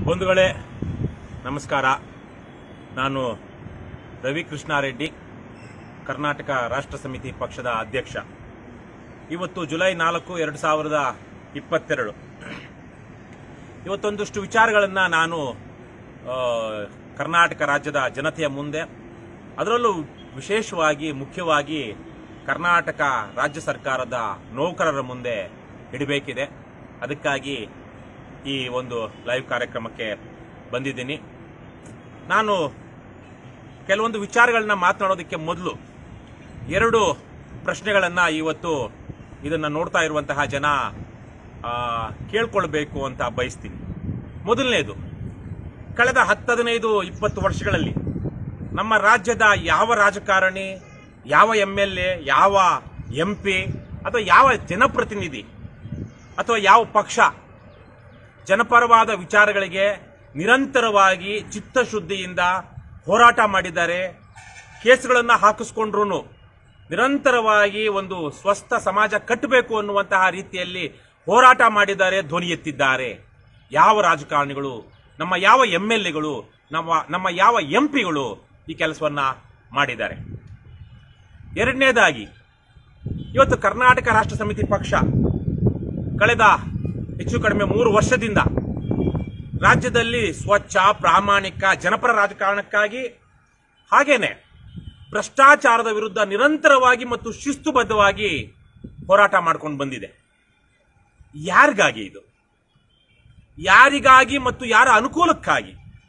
ಬಂಧುಗಳೇ ನಮಸ್ಕಾರ ನಾನು ರವಿಕೃಷ್ಣ ರೆಡ್ಡಿ ಕರ್ನಾಟಕ ರಾಷ್ಟ್ರ ಸಮಿತಿ ಪಕ್ಷದ ಅಧ್ಯಕ್ಷ ಇವತ್ತು ಜುಲೈ ನಾಲ್ಕು ಎರಡು ಸಾವಿರದ ಇಪ್ಪತ್ತೆರಡು ಇವತ್ತೊಂದಷ್ಟು ವಿಚಾರಗಳನ್ನು ನಾನು ಆ, ಕರ್ನಾಟಕ ರಾಜ್ಯದ ಜನತೆಯ ಮುಂದೆ ಅದರಲ್ಲೂ ವಿಶೇಷವಾಗಿ ಮುಖ್ಯವಾಗಿ ಕರ್ನಾಟಕ ರಾಜ್ಯ ಸರ್ಕಾರದ ನೌಕರರ ಮುಂದೆ ಇಡಬೇಕಿದೆ ಅದಕ್ಕಾಗಿ ಈ ಒಂದು ಲೈವ್ ಕಾರ್ಯಕ್ರಮಕ್ಕೆ ಬಂದಿದ್ದೀನಿ ನಾನು ಕೆಲವೊಂದು ವಿಚಾರಗಳನ್ನ ಮಾತನಾಡೋದಕ್ಕೆ ಮೊದಲು ಎರಡು ಪ್ರಶ್ನೆಗಳನ್ನು ಇವತ್ತು ಇದನ್ನು ನೋಡ್ತಾ ಇರುವಂತಹ ಜನ ಆ, ಕೇಳ್ಕೊಳ್ಬೇಕು ಅಂತ ಬಯಸ್ತೀನಿ ಮೊದಲನೇದು ಕಳೆದ ಹತ್ತು ಹದಿನೈದು ಇಪ್ಪತ್ತು ವರ್ಷಗಳಲ್ಲಿ ನಮ್ಮ ರಾಜ್ಯದ ಯಾವ ರಾಜಕಾರಣಿ ಯಾವ ಎಂ ಎಲ್ ಎ ಯಾವ ಎಂ ಪಿ ಅಥವಾ ಯಾವ ಜನಪ್ರತಿನಿಧಿ ಅಥವಾ ಯಾವ ಪಕ್ಷ ಜನಪರವಾದ ವಿಚಾರಗಳಿಗೆ ನಿರಂತರವಾಗಿ ಚಿತ್ತಶುದ್ಧಿಯಿಂದ ಹೋರಾಟ ಮಾಡಿದ್ದಾರೆ ಕೇಸ್ಗಳನ್ನು ಹಾಕಿಸ್ಕೊಂಡ್ರು ನಿರಂತರವಾಗಿ ಒಂದು ಸ್ವಸ್ಥ ಸಮಾಜ ಕಟ್ಟಬೇಕು ಅನ್ನುವಂತಹ ರೀತಿಯಲ್ಲಿ ಹೋರಾಟ ಮಾಡಿದ್ದಾರೆ ಧ್ವನಿ ಎತ್ತಿದ್ದಾರೆ ಯಾವ ರಾಜಕಾರಣಿಗಳು ನಮ್ಮ ಯಾವ ಎಂ ಎಲ್ ಎಗಳು ನಮ್ಮ ನಮ್ಮ ಯಾವ ಎಂ ಪಿಗಳು ಈ ಕೆಲಸವನ್ನ ಮಾಡಿದ್ದಾರೆ ಎರಡನೇದಾಗಿ ಇವತ್ತು ಕರ್ನಾಟಕ ರಾಷ್ಟ್ರ ಸಮಿತಿ ಪಕ್ಷ ಕಳೆದ ಹೆಚ್ಚು ಕಡಿಮೆ ಮೂರು ವರ್ಷದಿಂದ ರಾಜ್ಯದಲ್ಲಿ ಸ್ವಚ್ಛ ಪ್ರಾಮಾಣಿಕ ಜನಪರ ರಾಜಕಾರಣಕ್ಕಾಗಿ ಹಾಗೇನೆ ಭ್ರಷ್ಟಾಚಾರದ ವಿರುದ್ಧ ನಿರಂತರವಾಗಿ ಮತ್ತು ಶಿಸ್ತುಬದ್ಧವಾಗಿ ಹೋರಾಟ ಮಾಡ್ಕೊಂಡು ಬಂದಿದೆ ಯಾರಿಗಾಗಿ ಇದು ಯಾರಿಗಾಗಿ ಮತ್ತು ಯಾರ ಅನುಕೂಲಕ್ಕಾಗಿ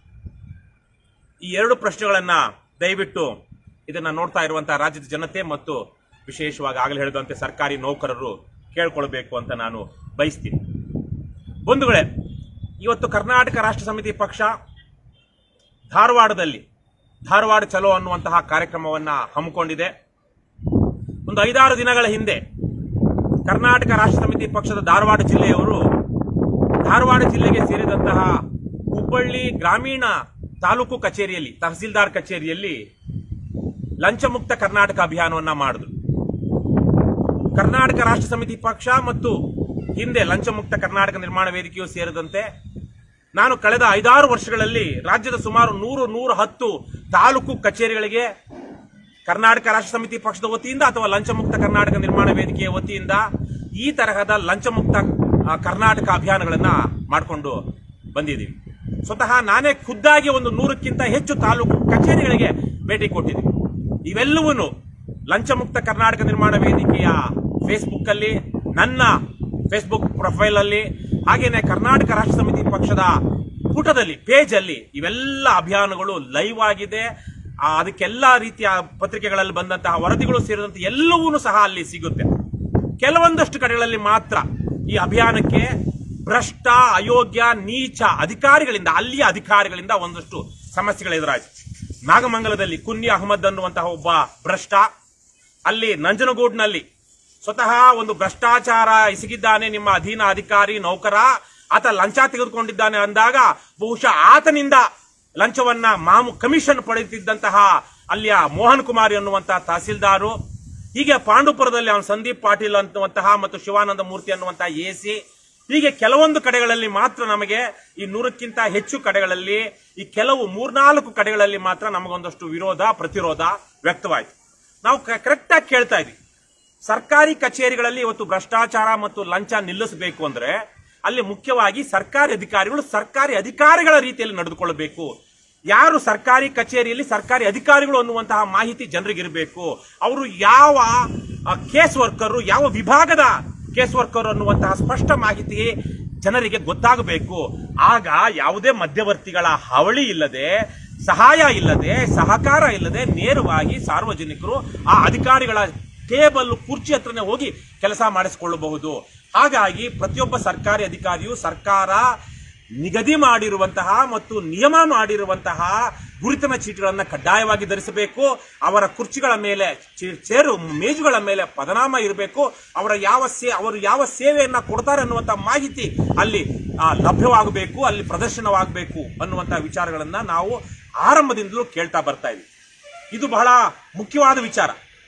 ಈ ಎರಡು ಪ್ರಶ್ನೆಗಳನ್ನ ದಯವಿಟ್ಟು ಇದನ್ನ ನೋಡ್ತಾ ಇರುವಂತಹ ರಾಜ್ಯದ ಜನತೆ ಮತ್ತು ವಿಶೇಷವಾಗಿ ಆಗಲೇ ಹೇಳಿದಂತೆ ಸರ್ಕಾರಿ ನೌಕರರು ಕೇಳ್ಕೊಳ್ಬೇಕು ಅಂತ ನಾನು ಬಯಸ್ತೀನಿ ಬಂಧುಗಳೇ ಇವತ್ತು ಕರ್ನಾಟಕ ರಾಷ್ಟ್ರ ಸಮಿತಿ ಪಕ್ಷ ಧಾರವಾಡದಲ್ಲಿ ಧಾರವಾಡ ಚಲೋ ಅನ್ನುವಂತಹ ಕಾರ್ಯಕ್ರಮವನ್ನ ಹಮ್ಮಿಕೊಂಡಿದೆ ಒಂದು ಐದಾರು ದಿನಗಳ ಹಿಂದೆ ಕರ್ನಾಟಕ ರಾಷ್ಟ್ರ ಸಮಿತಿ ಪಕ್ಷದ ಧಾರವಾಡ ಜಿಲ್ಲೆಯವರು ಧಾರವಾಡ ಜಿಲ್ಲೆಗೆ ಸೇರಿದಂತಹ ಹುಬ್ಬಳ್ಳಿ ಗ್ರಾಮೀಣ ತಾಲೂಕು ಕಚೇರಿಯಲ್ಲಿ ತಹಸೀಲ್ದಾರ್ ಕಚೇರಿಯಲ್ಲಿ ಲಂಚಮುಕ್ತ ಕರ್ನಾಟಕ ಅಭಿಯಾನವನ್ನ ಮಾಡಿದ್ರು ಕರ್ನಾಟಕ ರಾಷ್ಟ್ರ ಸಮಿತಿ ಪಕ್ಷ ಮತ್ತು ಹಿಂದೆ ಲಂಚಮುಕ್ತ ಕರ್ನಾಟಕ ನಿರ್ಮಾಣ ವೇದಿಕೆಯು ಸೇರಿದಂತೆ ನಾನು ಕಳೆದ ಐದಾರು ವರ್ಷಗಳಲ್ಲಿ ರಾಜ್ಯದ ಸುಮಾರು ನೂರು ನೂರ ಹತ್ತು ತಾಲೂಕು ಕಚೇರಿಗಳಿಗೆ ಕರ್ನಾಟಕ ರಾಷ್ಟ್ರ ಸಮಿತಿ ಪಕ್ಷದ ವತಿಯಿಂದ ಅಥವಾ ಲಂಚಮುಕ್ತ ಕರ್ನಾಟಕ ನಿರ್ಮಾಣ ವೇದಿಕೆಯ ವತಿಯಿಂದ ಈ ತರಹದ ಲಂಚಮುಕ್ತ ಆ, ಕರ್ನಾಟಕ ಅಭಿಯಾನಗಳನ್ನ ಮಾಡಿಕೊಂಡು ಬಂದಿದ್ದೀವಿ ಸ್ವತಃ ನಾನೇ ಖುದ್ದಾಗಿ ಒಂದು ನೂರಕ್ಕಿಂತ ಹೆಚ್ಚು ತಾಲೂಕು ಕಚೇರಿಗಳಿಗೆ ಭೇಟಿ ಕೊಟ್ಟಿದ್ದೀನಿ ಇವೆಲ್ಲವೂ ಲಂಚಮುಕ್ತ ಕರ್ನಾಟಕ ನಿರ್ಮಾಣ ವೇದಿಕೆಯ ಫೇಸ್ಬುಕ್ ಅಲ್ಲಿ ನನ್ನ ಫೇಸ್ಬುಕ್ ಪ್ರೊಫೈಲ್ ಅಲ್ಲಿ ಹಾಗೇನೆ ಕರ್ನಾಟಕ ರಾಷ್ಟ್ರ ಸಮಿತಿ ಪಕ್ಷದ ಪುಟದಲ್ಲಿ ಪೇಜ್ ಅಲ್ಲಿ ಇವೆಲ್ಲ ಅಭಿಯಾನಗಳು ಲೈವ್ ಆಗಿದೆ ಆ, ಅದಕ್ಕೆಲ್ಲ ರೀತಿಯ ಪತ್ರಿಕೆಗಳಲ್ಲಿ ಬಂದಂತಹ ವರದಿಗಳು ಸೇರಿದಂತೆ ಎಲ್ಲವೂ ಸಹ ಅಲ್ಲಿ ಸಿಗುತ್ತೆ ಕೆಲವೊಂದಷ್ಟು ಕಡೆಗಳಲ್ಲಿ ಮಾತ್ರ ಈ ಅಭಿಯಾನಕ್ಕೆ ಭ್ರಷ್ಟ ಅಯೋಗ್ಯ ನೀಚ ಅಧಿಕಾರಿಗಳಿಂದ ಅಲ್ಲಿಯ ಅಧಿಕಾರಿಗಳಿಂದ ಒಂದಷ್ಟು ಸಮಸ್ಯೆಗಳು ಎದುರಾಯಿತು ನಾಗಮಂಗಲದಲ್ಲಿ ಕುನ್ನಿ ಅಹಮದ್ ಅನ್ನುವಂತಹ ಒಬ್ಬ ಭ್ರಷ್ಟ ಅಲ್ಲಿ ನಂಜನಗೂಡ್ನಲ್ಲಿ ಸ್ವತಃ ಒಂದು ಭ್ರಷ್ಟಾಚಾರ ಎಸಗಿದ್ದಾನೆ ನಿಮ್ಮ ಅಧೀನ ಅಧಿಕಾರಿ ನೌಕರ ಆತ ಲಂಚ ತೆಗೆದುಕೊಂಡಿದ್ದಾನೆ ಅಂದಾಗ ಬಹುಶಃ ಆತನಿಂದ ಲಂಚವನ್ನ ಮಾಮು ಕಮಿಷನ್ ಪಡೆಯುತ್ತಿದ್ದಂತಹ ಅಲ್ಲಿಯ ಮೋಹನ್ ಕುಮಾರ್ ಎನ್ನುವಂತಹ ತಹಸೀಲ್ದಾರು ಹೀಗೆ ಪಾಂಡುಪುರದಲ್ಲಿ ಅವನು ಸಂದೀಪ್ ಪಾಟೀಲ್ ಅನ್ನುವಂತಹ ಮತ್ತು ಶಿವಾನಂದ ಮೂರ್ತಿ ಅನ್ನುವಂತಹ ಎಸಿ ಹೀಗೆ ಕೆಲವೊಂದು ಕಡೆಗಳಲ್ಲಿ ಮಾತ್ರ ನಮಗೆ ಈ ನೂರಕ್ಕಿಂತ ಹೆಚ್ಚು ಕಡೆಗಳಲ್ಲಿ ಈ ಕೆಲವು ಮೂರ್ನಾಲ್ಕು ಕಡೆಗಳಲ್ಲಿ ಮಾತ್ರ ನಮಗೊಂದಷ್ಟು ವಿರೋಧ ಪ್ರತಿರೋಧ ವ್ಯಕ್ತವಾಯಿತು ನಾವು ಕರೆಕ್ಟ್ ಆಗಿ ಕೇಳ್ತಾ ಇದ್ವಿ ಸರ್ಕಾರಿ ಕಚೇರಿಗಳಲ್ಲಿ ಇವತ್ತು ಭ್ರಷ್ಟಾಚಾರ ಮತ್ತು ಲಂಚ ನಿಲ್ಲಿಸಬೇಕು ಅಂದ್ರೆ ಅಲ್ಲಿ ಮುಖ್ಯವಾಗಿ ಸರ್ಕಾರಿ ಅಧಿಕಾರಿಗಳು ಸರ್ಕಾರಿ ಅಧಿಕಾರಿಗಳ ರೀತಿಯಲ್ಲಿ ನಡೆದುಕೊಳ್ಳಬೇಕು ಯಾರು ಸರ್ಕಾರಿ ಕಚೇರಿಯಲ್ಲಿ ಸರ್ಕಾರಿ ಅಧಿಕಾರಿಗಳು ಅನ್ನುವಂತಹ ಮಾಹಿತಿ ಜನರಿಗಿರಬೇಕು ಅವರು ಯಾವ ಕೇಸ್ ವರ್ಕರು ಯಾವ ವಿಭಾಗದ ಕೇಸ್ ವರ್ಕರ್ ಅನ್ನುವಂತಹ ಸ್ಪಷ್ಟ ಮಾಹಿತಿ ಜನರಿಗೆ ಗೊತ್ತಾಗಬೇಕು ಆಗ ಯಾವುದೇ ಮಧ್ಯವರ್ತಿಗಳ ಹಾವಳಿ ಇಲ್ಲದೆ ಸಹಾಯ ಇಲ್ಲದೆ ಸಹಕಾರ ಇಲ್ಲದೆ ನೇರವಾಗಿ ಸಾರ್ವಜನಿಕರು ಆ ಅಧಿಕಾರಿಗಳ ಟೇಬಲ್ ಕುರ್ಚಿ ಹತ್ರನೇ ಹೋಗಿ ಕೆಲಸ ಮಾಡಿಸಿಕೊಳ್ಳಬಹುದು ಹಾಗಾಗಿ ಪ್ರತಿಯೊಬ್ಬ ಸರ್ಕಾರಿ ಅಧಿಕಾರಿಯು ಸರ್ಕಾರ ನಿಗದಿ ಮಾಡಿರುವಂತಹ ಮತ್ತು ನಿಯಮ ಮಾಡಿರುವಂತಹ ಗುರುತಿನ ಚೀಟಿಗಳನ್ನು ಕಡ್ಡಾಯವಾಗಿ ಧರಿಸಬೇಕು ಅವರ ಕುರ್ಚಿಗಳ ಮೇಲೆ ಚೇ- ಚೇರು ಮೇಜುಗಳ ಮೇಲೆ ಪದನಾಮ ಇರಬೇಕು ಅವರ ಯಾವ ಸೇ ಅವರು ಯಾವ ಸೇವೆಯನ್ನ ಕೊಡ್ತಾರೆ ಅನ್ನುವಂಥ ಮಾಹಿತಿ ಅಲ್ಲಿ ಆ, ಲಭ್ಯವಾಗಬೇಕು ಅಲ್ಲಿ ಪ್ರದರ್ಶನವಾಗಬೇಕು ಅನ್ನುವಂಥ ವಿಚಾರಗಳನ್ನ ನಾವು ಆರಂಭದಿಂದಲೂ ಕೇಳ್ತಾ ಬರ್ತಾ ಇದ್ವಿ ಇದು ಬಹಳ ಮುಖ್ಯವಾದ ವಿಚಾರ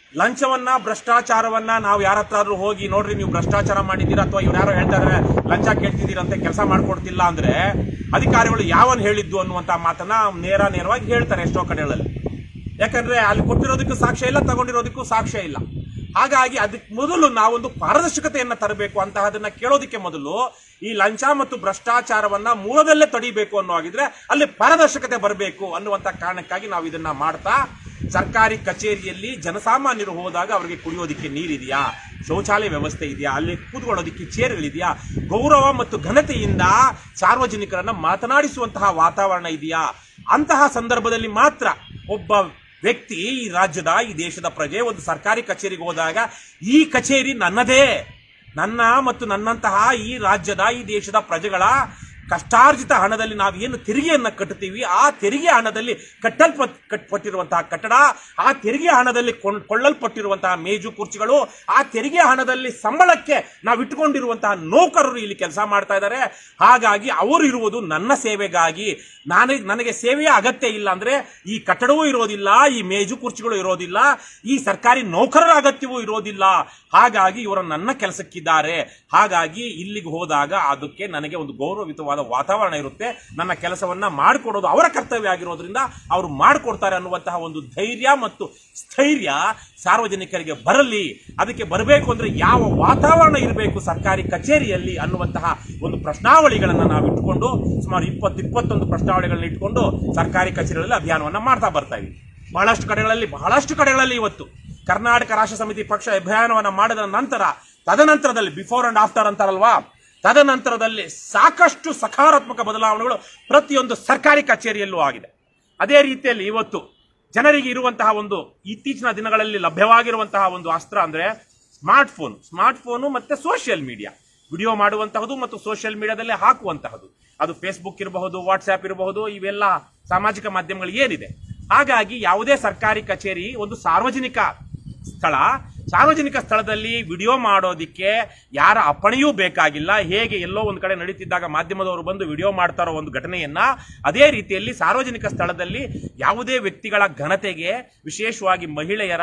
ಲಂಚವನ್ನ ಭ್ರಷ್ಟಾಚಾರವನ್ನ ನಾವು ಯಾರ ಹತ್ರ ಹೋಗಿ ನೋಡ್ರಿ ನೀವು ಭ್ರಷ್ಟಾಚಾರ ಮಾಡಿದ್ದೀರಾ ಅಥವಾ ಇವ್ರು ಯಾರೋ ಹೇಳ್ತಾ ಇದಾರೆ ಲಂಚ ಕೇಳ್ತಿದ್ದೀರಂತೆ ಕೆಲಸ ಮಾಡ್ಕೊಡ್ತಿಲ್ಲ ಅಂದ್ರೆ ಅಧಿಕಾರಿಗಳು ಯಾವನ್ ಹೇಳಿದ್ದು ಅನ್ನುವಂತ ಮಾತನ್ನ ನೇರ ನೇರವಾಗಿ ಹೇಳ್ತಾರೆ ಎಷ್ಟೋ ಕಡೆಗಳಲ್ಲಿ ಯಾಕಂದ್ರೆ ಅಲ್ಲಿ ಕೊಟ್ಟಿರೋದಕ್ಕೂ ಸಾಕ್ಷ್ಯ ಇಲ್ಲ ತಗೊಂಡಿರೋದಕ್ಕೂ ಸಾಕ್ಷ್ಯ ಇಲ್ಲ ಹಾಗಾಗಿ ಅದಕ್ಕೆ ಮೊದಲು ನಾವೊಂದು ಪಾರದರ್ಶಕತೆಯನ್ನ ತರಬೇಕು ಅಂತಹದನ್ನ ಕೇಳೋದಕ್ಕೆ ಮೊದಲು ಈ ಲಂಚ ಮತ್ತು ಭ್ರಷ್ಟಾಚಾರವನ್ನ ಮೂಲದಲ್ಲೇ ತಡಿಬೇಕು ಅನ್ನೋ ಹಾಗಿದ್ರೆ ಅಲ್ಲಿ ಪಾರದರ್ಶಕತೆ ಬರಬೇಕು ಅನ್ನುವಂತ ಕಾರಣಕ್ಕಾಗಿ ನಾವು ಇದನ್ನ ಮಾಡ್ತಾ ಸರ್ಕಾರಿ ಕಚೇರಿಯಲ್ಲಿ ಜನಸಾಮಾನ್ಯರು ಹೋದಾಗ ಅವರಿಗೆ ಕುಡಿಯೋದಕ್ಕೆ ನೀರಿದೆಯಾ ಶೌಚಾಲಯ ವ್ಯವಸ್ಥೆ ಇದೆಯಾ ಅಲ್ಲಿ ಕೂತ್ಕೊಳ್ಳೋದಕ್ಕೆ ಚೇರ್ಗಳಿದೆಯಾ ಗೌರವ ಮತ್ತು ಘನತೆಯಿಂದ ಸಾರ್ವಜನಿಕರನ್ನ ಮಾತನಾಡಿಸುವಂತಹ ವಾತಾವರಣ ಇದೆಯಾ ಅಂತಹ ಸಂದರ್ಭದಲ್ಲಿ ಮಾತ್ರ ಒಬ್ಬ ವ್ಯಕ್ತಿ ಈ ರಾಜ್ಯದ ಈ ದೇಶದ ಪ್ರಜೆ ಒಂದು ಸರ್ಕಾರಿ ಕಚೇರಿಗೆ ಹೋದಾಗ ಈ ಕಚೇರಿ ನನ್ನದೇ ನನ್ನ ಮತ್ತು ನನ್ನಂತಹ ಈ ರಾಜ್ಯದ ಈ ದೇಶದ ಪ್ರಜೆಗಳ ಕಷ್ಟಾರ್ಜಿತ ಹಣದಲ್ಲಿ ನಾವು ಏನು ತೆರಿಗೆಯನ್ನ ಕಟ್ಟುತ್ತೀವಿ ಆ ತೆರಿಗೆ ಹಣದಲ್ಲಿ ಕಟ್ಟಲ್ಪಟ್ ಕಟ್ಟಪಟ್ಟಿರುವಂತಹ ಕಟ್ಟಡ ಆ ತೆರಿಗೆ ಹಣದಲ್ಲಿ ಕೊಂಡ್- ಕೊಳ್ಳಲ್ಪಟ್ಟಿರುವಂತಹ ಮೇಜು ಕುರ್ಚಿಗಳು ಆ ತೆರಿಗೆ ಹಣದಲ್ಲಿ ಸಂಬಳಕ್ಕೆ ನಾವು ಇಟ್ಟುಕೊಂಡಿರುವಂತಹ ನೌಕರರು ಇಲ್ಲಿ ಕೆಲಸ ಮಾಡ್ತಾ ಇದ್ದಾರೆ ಹಾಗಾಗಿ ಅವರು ಇರುವುದು ನನ್ನ ಸೇವೆಗಾಗಿ ನನಗೆ ನನಗೆ ಸೇವೆಯ ಅಗತ್ಯ ಇಲ್ಲ ಅಂದ್ರೆ ಈ ಕಟ್ಟಡವೂ ಇರೋದಿಲ್ಲ ಈ ಮೇಜು ಕುರ್ಚಿಗಳು ಇರೋದಿಲ್ಲ ಈ ಸರ್ಕಾರಿ ನೌಕರರ ಅಗತ್ಯವೂ ಇರೋದಿಲ್ಲ ಹಾಗಾಗಿ ಇವರು ನನ್ನ ಕೆಲಸಕ್ಕಿದ್ದಾರೆ ಹಾಗಾಗಿ ಇಲ್ಲಿಗೆ ಹೋದಾಗ ಅದಕ್ಕೆ ನನಗೆ ಒಂದು ಗೌರವಯುತವಾದ ವಾತಾವರಣ ಇರುತ್ತೆ ನನ್ನ ಕೆಲಸವನ್ನ ಮಾಡಿಕೊಡೋದು ಅವರ ಕರ್ತವ್ಯ ಆಗಿರೋದ್ರಿಂದ ಅವರು ಮಾಡಿಕೊಡ್ತಾರೆ ಅನ್ನುವಂತಹ ಒಂದು ಧೈರ್ಯ ಮತ್ತು ಸ್ಥೈರ್ಯ ಸಾರ್ವಜನಿಕರಿಗೆ ಬರಲಿ ಅದಕ್ಕೆ ಬರಬೇಕು ಅಂದ್ರೆ ಯಾವ ವಾತಾವರಣ ಇರಬೇಕು ಸರ್ಕಾರಿ ಕಚೇರಿಯಲ್ಲಿ ಅನ್ನುವಂತಹ ಒಂದು ಪ್ರಶ್ನಾವಳಿಗಳನ್ನ ನಾವು ಇಟ್ಕೊಂಡು ಸುಮಾರು ಇಪ್ಪತ್ತು ಇಪ್ಪತ್ತೊಂದು ಪ್ರಶ್ನಾವಳಿಗಳನ್ನ ಇಟ್ಕೊಂಡು ಸರ್ಕಾರಿ ಕಚೇರಿಗಳಲ್ಲಿ ಅಭಿಯಾನವನ್ನ ಮಾಡ್ತಾ ಬರ್ತಾ ಇದ್ದೀವಿ ಬಹಳಷ್ಟು ಕಡೆಗಳಲ್ಲಿ ಬಹಳಷ್ಟು ಕಡೆಗಳಲ್ಲಿ ಇವತ್ತು ಕರ್ನಾಟಕ ರಾಷ್ಟ್ರ ಸಮಿತಿ ಪಕ್ಷ ಅಭಿಯಾನವನ್ನ ಮಾಡಿದ ನಂತರ ತದನಂತರದಲ್ಲಿ ಬಿಫೋರ್ ಅಂಡ್ ಆಫ್ಟರ್ ಅಂತಾರಲ್ವಾ ತದನಂತರದಲ್ಲಿ ಸಾಕಷ್ಟು ಸಕಾರಾತ್ಮಕ ಬದಲಾವಣೆಗಳು ಪ್ರತಿಯೊಂದು ಸರ್ಕಾರಿ ಕಚೇರಿಯಲ್ಲೂ ಆಗಿದೆ ಅದೇ ರೀತಿಯಲ್ಲಿ ಇವತ್ತು ಜನರಿಗೆ ಇರುವಂತಹ ಒಂದು ಇತ್ತೀಚಿನ ದಿನಗಳಲ್ಲಿ ಲಭ್ಯವಾಗಿರುವಂತಹ ಒಂದು ಅಸ್ತ್ರ ಅಂದ್ರೆ ಸ್ಮಾರ್ಟ್ ಫೋನ್ ಸ್ಮಾರ್ಟ್ ಫೋನು ಮತ್ತೆ ಸೋಷಿಯಲ್ ಮೀಡಿಯಾ ವಿಡಿಯೋ ಮಾಡುವಂತಹದ್ದು ಮತ್ತು ಸೋಷಿಯಲ್ ಮೀಡಿಯಾದಲ್ಲಿ ಹಾಕುವಂತಹದ್ದು ಅದು ಫೇಸ್ಬುಕ್ ಇರಬಹುದು ವಾಟ್ಸ್ಆಪ್ ಇರಬಹುದು ಇವೆಲ್ಲ ಸಾಮಾಜಿಕ ಮಾಧ್ಯಮಗಳು ಏನಿದೆ ಹಾಗಾಗಿ ಯಾವುದೇ ಸರ್ಕಾರಿ ಕಚೇರಿ ಒಂದು ಸಾರ್ವಜನಿಕ ಸ್ಥಳ ಸಾರ್ವಜನಿಕ ಸ್ಥಳದಲ್ಲಿ ವಿಡಿಯೋ ಮಾಡೋದಿಕ್ಕೆ ಯಾರ ಅಪ್ಪಣೆಯೂ ಬೇಕಾಗಿಲ್ಲ ಹೇಗೆ ಎಲ್ಲೋ ಒಂದು ಕಡೆ ನಡೀತಿದ್ದಾಗ ಮಾಧ್ಯಮದವರು ಬಂದು ವಿಡಿಯೋ ಮಾಡ್ತಾರೋ ಒಂದು ಘಟನೆಯನ್ನ ಅದೇ ರೀತಿಯಲ್ಲಿ ಸಾರ್ವಜನಿಕ ಸ್ಥಳದಲ್ಲಿ ಯಾವುದೇ ವ್ಯಕ್ತಿಗಳ ಘನತೆಗೆ ವಿಶೇಷವಾಗಿ ಮಹಿಳೆಯರ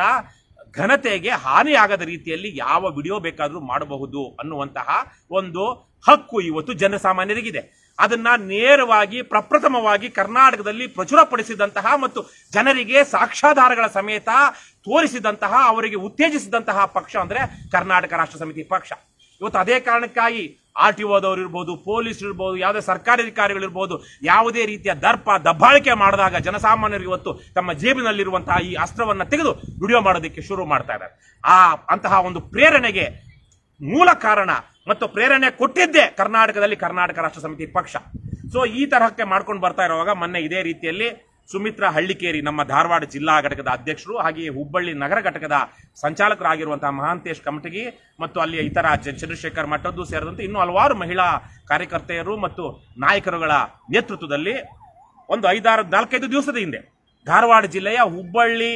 ಘನತೆಗೆ ಹಾನಿಯಾಗದ ರೀತಿಯಲ್ಲಿ ಯಾವ ವಿಡಿಯೋ ಬೇಕಾದರೂ ಮಾಡಬಹುದು ಅನ್ನುವಂತಹ ಒಂದು ಹಕ್ಕು ಇವತ್ತು ಜನಸಾಮಾನ್ಯರಿಗಿದೆ ಅದನ್ನ ನೇರವಾಗಿ ಪ್ರಪ್ರಥಮವಾಗಿ ಕರ್ನಾಟಕದಲ್ಲಿ ಪ್ರಚುರಪಡಿಸಿದಂತಹ ಮತ್ತು ಜನರಿಗೆ ಸಾಕ್ಷ್ಯಾಧಾರಗಳ ಸಮೇತ ತೋರಿಸಿದಂತಹ ಅವರಿಗೆ ಉತ್ತೇಜಿಸಿದಂತಹ ಪಕ್ಷ ಅಂದ್ರೆ ಕರ್ನಾಟಕ ರಾಷ್ಟ್ರ ಸಮಿತಿ ಪಕ್ಷ ಇವತ್ತು ಅದೇ ಕಾರಣಕ್ಕಾಗಿ ಆರ್ ಟಿ ಓದವ್ರು ಇರ್ಬೋದು ಪೊಲೀಸ್ ಇರ್ಬೋದು ಯಾವುದೇ ಸರ್ಕಾರಿ ಅಧಿಕಾರಿಗಳಿರ್ಬೋದು ಯಾವುದೇ ರೀತಿಯ ದರ್ಪ ದಬ್ಬಾಳಿಕೆ ಮಾಡಿದಾಗ ಜನಸಾಮಾನ್ಯರು ಇವತ್ತು ತಮ್ಮ ಜೇಬಿನಲ್ಲಿರುವಂತಹ ಈ ಅಸ್ತ್ರವನ್ನ ತೆಗೆದು ವಿಡಿಯೋ ಮಾಡೋದಕ್ಕೆ ಶುರು ಮಾಡ್ತಾ ಇದ್ದಾರೆ ಆ ಅಂತಹ ಒಂದು ಪ್ರೇರಣೆಗೆ ಮೂಲ ಕಾರಣ ಮತ್ತು ಪ್ರೇರಣೆ ಕೊಟ್ಟಿದ್ದೇ ಕರ್ನಾಟಕದಲ್ಲಿ ಕರ್ನಾಟಕ ರಾಷ್ಟ್ರ ಸಮಿತಿ ಪಕ್ಷ ಸೊ ಈ ತರಹಕ್ಕೆ ಮಾಡ್ಕೊಂಡು ಬರ್ತಾ ಇರುವಾಗ ಮೊನ್ನೆ ಇದೇ ರೀತಿಯಲ್ಲಿ ಸುಮಿತ್ರಾ ಹಳ್ಳಿಕೇರಿ ನಮ್ಮ ಧಾರವಾಡ ಜಿಲ್ಲಾ ಘಟಕದ ಅಧ್ಯಕ್ಷರು ಹಾಗೆಯೇ ಹುಬ್ಬಳ್ಳಿ ನಗರ ಘಟಕದ ಸಂಚಾಲಕರಾಗಿರುವಂತಹ ಮಹಾಂತೇಶ್ ಕಮಟಗಿ ಮತ್ತು ಅಲ್ಲಿಯ ಇತರ ಚ- ಚಂದ್ರಶೇಖರ್ ಮಠದ್ದು ಸೇರಿದಂತೆ ಇನ್ನೂ ಹಲವಾರು ಮಹಿಳಾ ಕಾರ್ಯಕರ್ತೆಯರು ಮತ್ತು ನಾಯಕರುಗಳ ನೇತೃತ್ವದಲ್ಲಿ ಒಂದು ಐದಾರು ನಾಲ್ಕೈದು ದಿವಸದ ಹಿಂದೆ ಧಾರವಾಡ ಜಿಲ್ಲೆಯ ಹುಬ್ಬಳ್ಳಿ